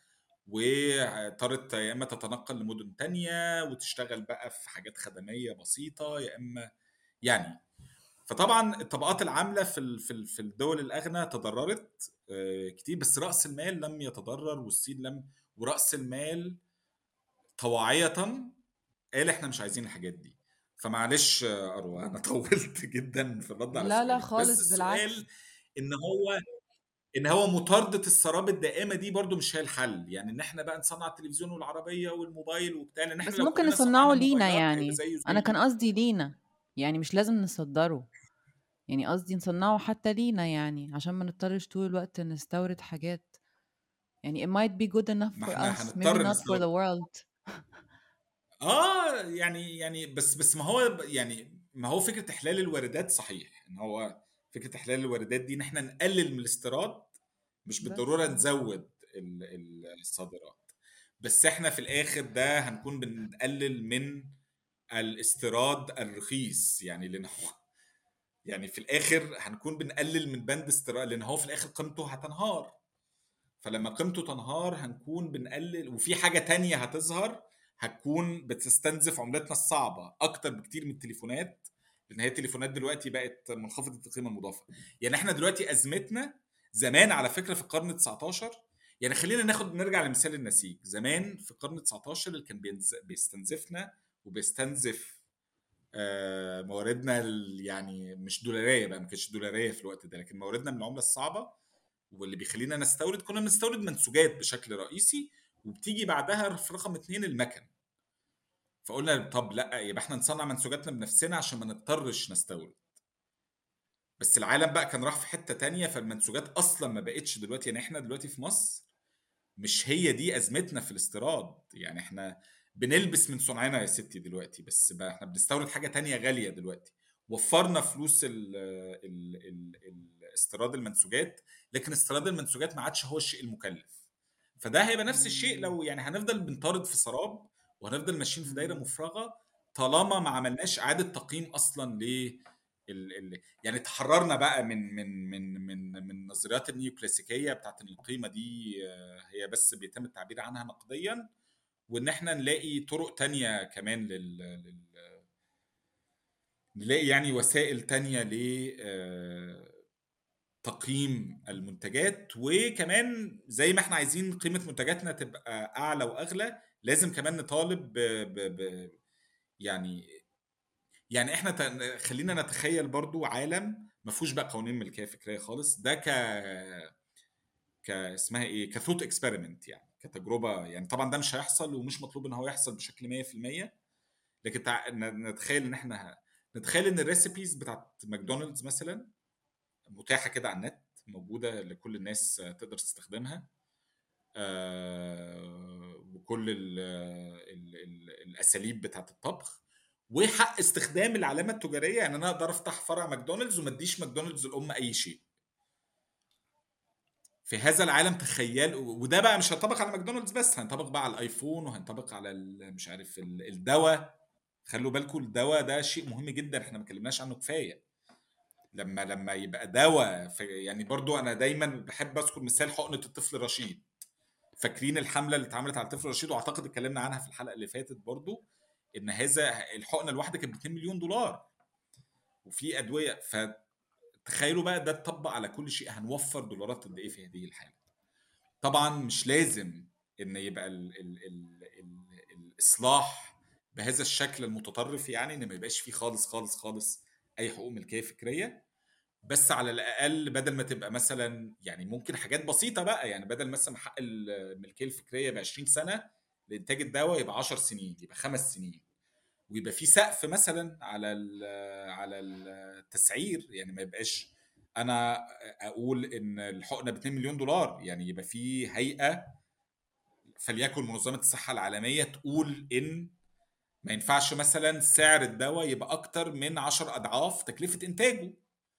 واضطرت يا اما تتنقل لمدن تانية وتشتغل بقى في حاجات خدميه بسيطه يا اما يعني فطبعا الطبقات العامله في في الدول الاغنى تضررت آه، كتير بس راس المال لم يتضرر والصين لم وراس المال طواعيه قال احنا مش عايزين الحاجات دي فمعلش اروى انا طولت جدا في الرد على لا لا خالص بس السؤال بالعكس ان هو ان هو مطارده السراب الدائمه دي برضو مش هي الحل يعني ان احنا بقى نصنع التلفزيون والعربيه والموبايل وبتاع لان احنا بس ممكن نصنعه لينا يعني انا كان قصدي لينا يعني مش لازم نصدره يعني قصدي نصنّعه حتى لينا يعني، عشان ما نضطرش طول الوقت نستورد حاجات. يعني it might be good enough ما for إحنا us maybe هنضطر not for نستورد. the world. آه، يعني يعني بس بس ما هو ب يعني ما هو فكرة إحلال الواردات صحيح، إن هو فكرة إحلال الواردات دي إن إحنا نقلل من الاستيراد مش بس بالضرورة آه. نزوّد ال ال الصادرات، بس إحنا في الآخر ده هنكون بنقلل من الاستيراد الرخيص، يعني لإن هو يعني في الآخر هنكون بنقلل من بند استيراد لإن هو في الآخر قيمته هتنهار، فلمّا قيمته تنهار هنكون بنقلل وفي حاجة تانية هتظهر هتكون بتستنزف عملتنا الصعبة أكتر بكتير من التليفونات، لإن هي التليفونات دلوقتي بقت منخفضة القيمة المضافة، يعني إحنا دلوقتي أزمتنا زمان على فكرة في القرن ال19 يعني خلّينا ناخد نرجع لمثال النسيج، زمان في القرن ال19 اللي كان بينز بيستنزفنا وبيستنزف آآ مواردنا ال يعني مش دولارية بقى، ما كانتش دولارية في الوقت ده، لكن مواردنا من العملة الصعبة واللي بيخلّينا نستورد، كنا بنستورد منسوجات بشكل رئيسي وبتيجي بعدها في رقم 2 المَكَن. فقُلنا طب لأ، يبقى إحنا نصنّع منسوجاتنا بنفسنا عشان ما نضطرش نستورد. بس العالم بقى كان راح في حتة تانية، فالمنسوجات أصلًا ما بقتش دلوقتي يعني إحنا دلوقتي في مصر مش هي دي أزمتنا في الاستيراد، يعني إحنا بنلبس من صنعنا يا ستي دلوقتي، بس بقى إحنا بنستورد حاجة تانية غالية دلوقتي، وفّرنا فلوس ال ال ال ال استيراد المنسوجات، لكن استيراد المنسوجات ما عادش هو الشيء المُكلّف. فده هيبقى نفس الشيء إمم. لو يعني هنفضل بنطارد في سراب وهنفضل ماشيين في دايرة مفرغة طالما ما عملناش إعادة تقييم أصلًا ل ال ال يعني تحرّرنا بقى من من من من من النظريات النيوكلاسيكية بتاعة إن القيمة دي هي بس بيتم التعبير عنها نقديًا، وإن إحنا نلاقي طُرق تانية كمان لل لل نلاقي يعني وسائل تانية ل آآ تقييم المنتجات، وكمان زي ما إحنا عايزين قيمة منتجاتنا تبقى أعلى وأغلى، لازم كمان نطالب ب ب ب يعني يعني إحنا ت خلّينا نتخيّل برضه عالم ما فيهوش بقى قوانين ملكية فكرية خالص، ده ك ك اسمها إيه، كthought experiment يعني، كتجربة يعني طبعًا ده مش هيحصل ومش مطلوب إن هو يحصل بشكل 100% لكن تع ن نتخيّل إن إحنا نتخيّل إن الrecipes بتاعة ماكدونالدز مثلًا متاحة كده على النت، موجودة لكل الناس تقدر تستخدمها. آآ وكل ال ال ال الأساليب بتاعة الطبخ، وحق استخدام العلامة التجارية، يعني أنا أقدر أفتح فرع ماكدونالدز وما أدّيش ماكدونالدز الأم أي شيء. في هذا العالم تخيّل و وده بقى مش هينطبق على ماكدونالدز بس، هينطبق بقى على الأيفون وهينطبق على ال مش عارف ال الدوا، خلّوا بالكم الدوا ده شيء مهم جدًا إحنا ما اتكلمناش عنه كفاية. لمّا لمّا يبقى دوا ف يعني برضه أنا دايمًا باحب أذكر مثال حقنة الطفل الرشيد. فاكرين الحملة اللي اتعملت على الطفل الرشيد وأعتقد اتكلمنا عنها في الحلقة اللي فاتت برضه، إن هذا الحقنة الواحدة كانت ب2.000.000$ وفي أدوية فتخيّلوا بقى ده اتطبّق على كل شيء، هنوفّر دولارات قد إيه في هذه الحالة. طبعًا مش لازم إن يبقى ال ال ال ال الإصلاح بهذا الشكل المتطرف يعني، إن ما يبقاش في خالص، خالص، خالص أي حقوق ملكية فكرية، بس على الأقل بدل ما تبقى مثلًا يعني ممكن حاجات بسيطة بقى، يعني بدل مثلًا حق الملكية الفكرية ب20 سنة لإنتاج الدوا يبقى 10 سنين، يبقى 5 سنين، ويبقى في سقف مثلًا على ال على التسعير، يعني ما يبقاش أنا أ أقول إن الحقنة ب2.000.000$ يعني يبقى في هيئة فليكن منظمة الصحة العالمية تقول إن ما ينفعش مثلًا سعر الدوا يبقى أكتر من 10 أضعاف تكلفة إنتاجه.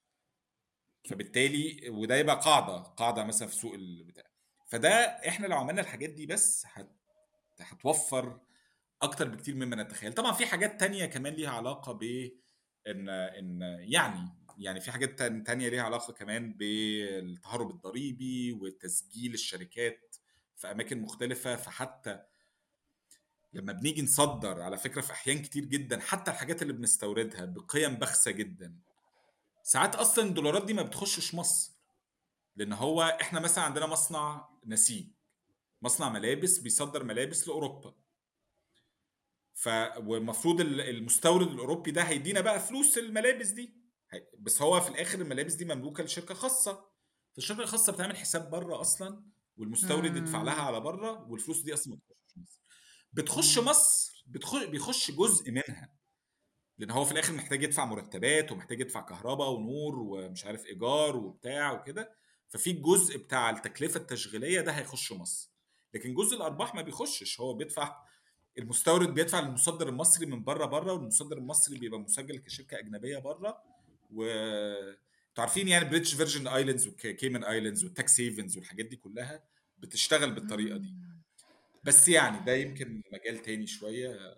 فبالتالي وده يبقى قاعدة، قاعدة مثلًا في سوق البتاع. فده إحنا لو عملنا الحاجات دي بس هت هتوفّر أكتر بكتير مما نتخيل. طبعًا في حاجات تانية كمان ليها علاقة ب إن إن يعني يعني في حاجات تان تانية ليها علاقة كمان بالتهرب الضريبي وتسجيل الشركات في أماكن مختلفة، فحتى لمّا بنيجي نصدّر على فكرة في أحيان كتير جدًا حتى الحاجات اللي بنستوردها بقيم باخسة جدًا، ساعات أصلًا الدولارات دي ما بتخشش مصر، لإن هو إحنا مثلًا عندنا مصنع نسيج، مصنع ملابس بيصدّر ملابس لأوروبا. ف والمفروض ال المستورد الأوروبي ده هيدّينا بقى فلوس الملابس دي، ه بس هو في الآخر الملابس دي مملوكة لشركة خاصة، فالشركة الخاصة بتعمل حساب برّه أصلًا والمستورد يدفع لها إمم. على برّه والفلوس دي أصلًا ما بتخشش مصر. بتخش إمم. مصر بتخ بيخش جزء منها، لان هو في الاخر محتاج يدفع مرتبات ومحتاج يدفع كهرباء ونور ومش عارف ايجار وبتاع وكده ففي الجزء بتاع التكلفه التشغيليه ده هيخش مصر لكن جزء الارباح ما بيخشش هو بيدفع المستورد بيدفع للمصدر المصري من بره بره والمصدر المصري بيبقى مسجل كشركه اجنبيه بره و انتوا عارفين يعني بريتش فيرجن ايلاندز وكيمن ايلاندز والتاكس هيفنز والحاجات دي كلها بتشتغل بالطريقه دي بس يعني ده يمكن مجال تاني شويه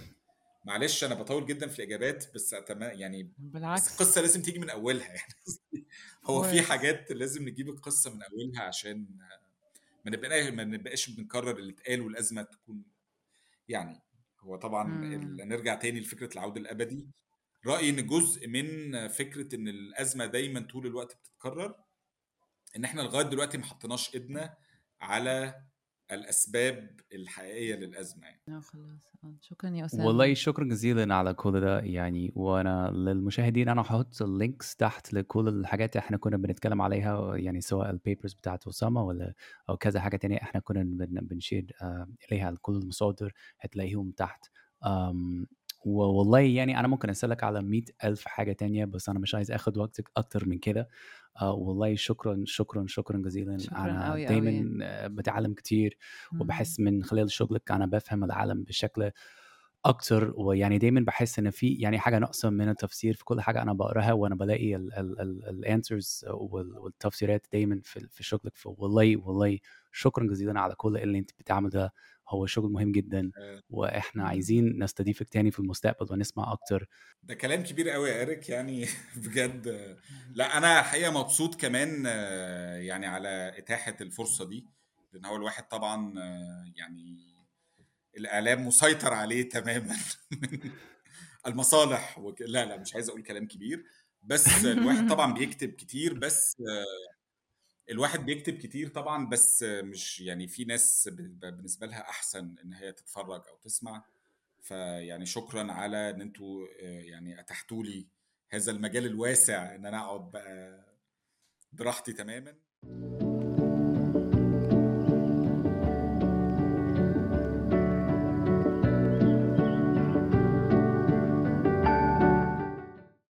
معلش انا بطول جدا في الاجابات بس أتم... يعني بالعكس بس القصه لازم تيجي من اولها يعني هو في كويس. حاجات لازم نجيب القصه من اولها عشان ما نبقى ما نبقاش بنكرر اللي اتقال والازمه تكون يعني هو طبعا مم. ال- نرجع تاني لفكره العود الابدي رايي ان جزء من فكره ان الازمه دايما طول الوقت بتتكرر ان احنا لغايه دلوقتي ما حطيناش ايدنا على الاسباب الحقيقيه للازمه يعني آه خلاص آه، شكرا يا أسامة والله شكرا جزيلا على كل ده يعني وانا للمشاهدين انا هحط اللينكس تحت لكل الحاجات احنا كنا بنتكلم عليها يعني سواء البيبرز بتاعت اسامه ولا او كذا حاجه تانية احنا كنا بن- بنشير آه، اليها كل المصادر هتلاقيهم تحت أم، والله يعني انا ممكن اسالك على مئة الف حاجه تانية بس انا مش عايز اخد وقتك اكتر من كده آه والله شكرا شكرا شكرا جزيلا شكرا انا قوي دايما قوي آه، بتعلم كتير مم. وبحس من خلال شغلك انا بفهم العالم بشكل اكتر ويعني دايما بحس ان في يعني حاجه ناقصه من التفسير في كل حاجه انا بقراها وانا بلاقي الانسرز والتفسيرات دايما في في شغلك فوالله والله شكرا جزيلا على كل اللي انت بتعمل ده هو شغل مهم جدا آه، واحنا مم. عايزين نستضيفك تاني في المستقبل ونسمع اكتر ده كلام كبير قوي يا اريك يعني بجد لا انا حقيقه مبسوط كمان آه، يعني على اتاحه الفرصه دي لان هو الواحد طبعا آه، يعني الاعلام مسيطر عليه تماما من المصالح وك... لا لا مش عايز اقول كلام كبير بس الواحد طبعا بيكتب كتير بس آه، الواحد بيكتب كتير طبعا بس آه، مش يعني في ناس ب- بالنسبه لها احسن ان هي تتفرج او تسمع فيعني شكرا على ان انتوا آه، يعني اتحتوا لي هذا المجال الواسع ان انا اقعد بقى براحتي تماما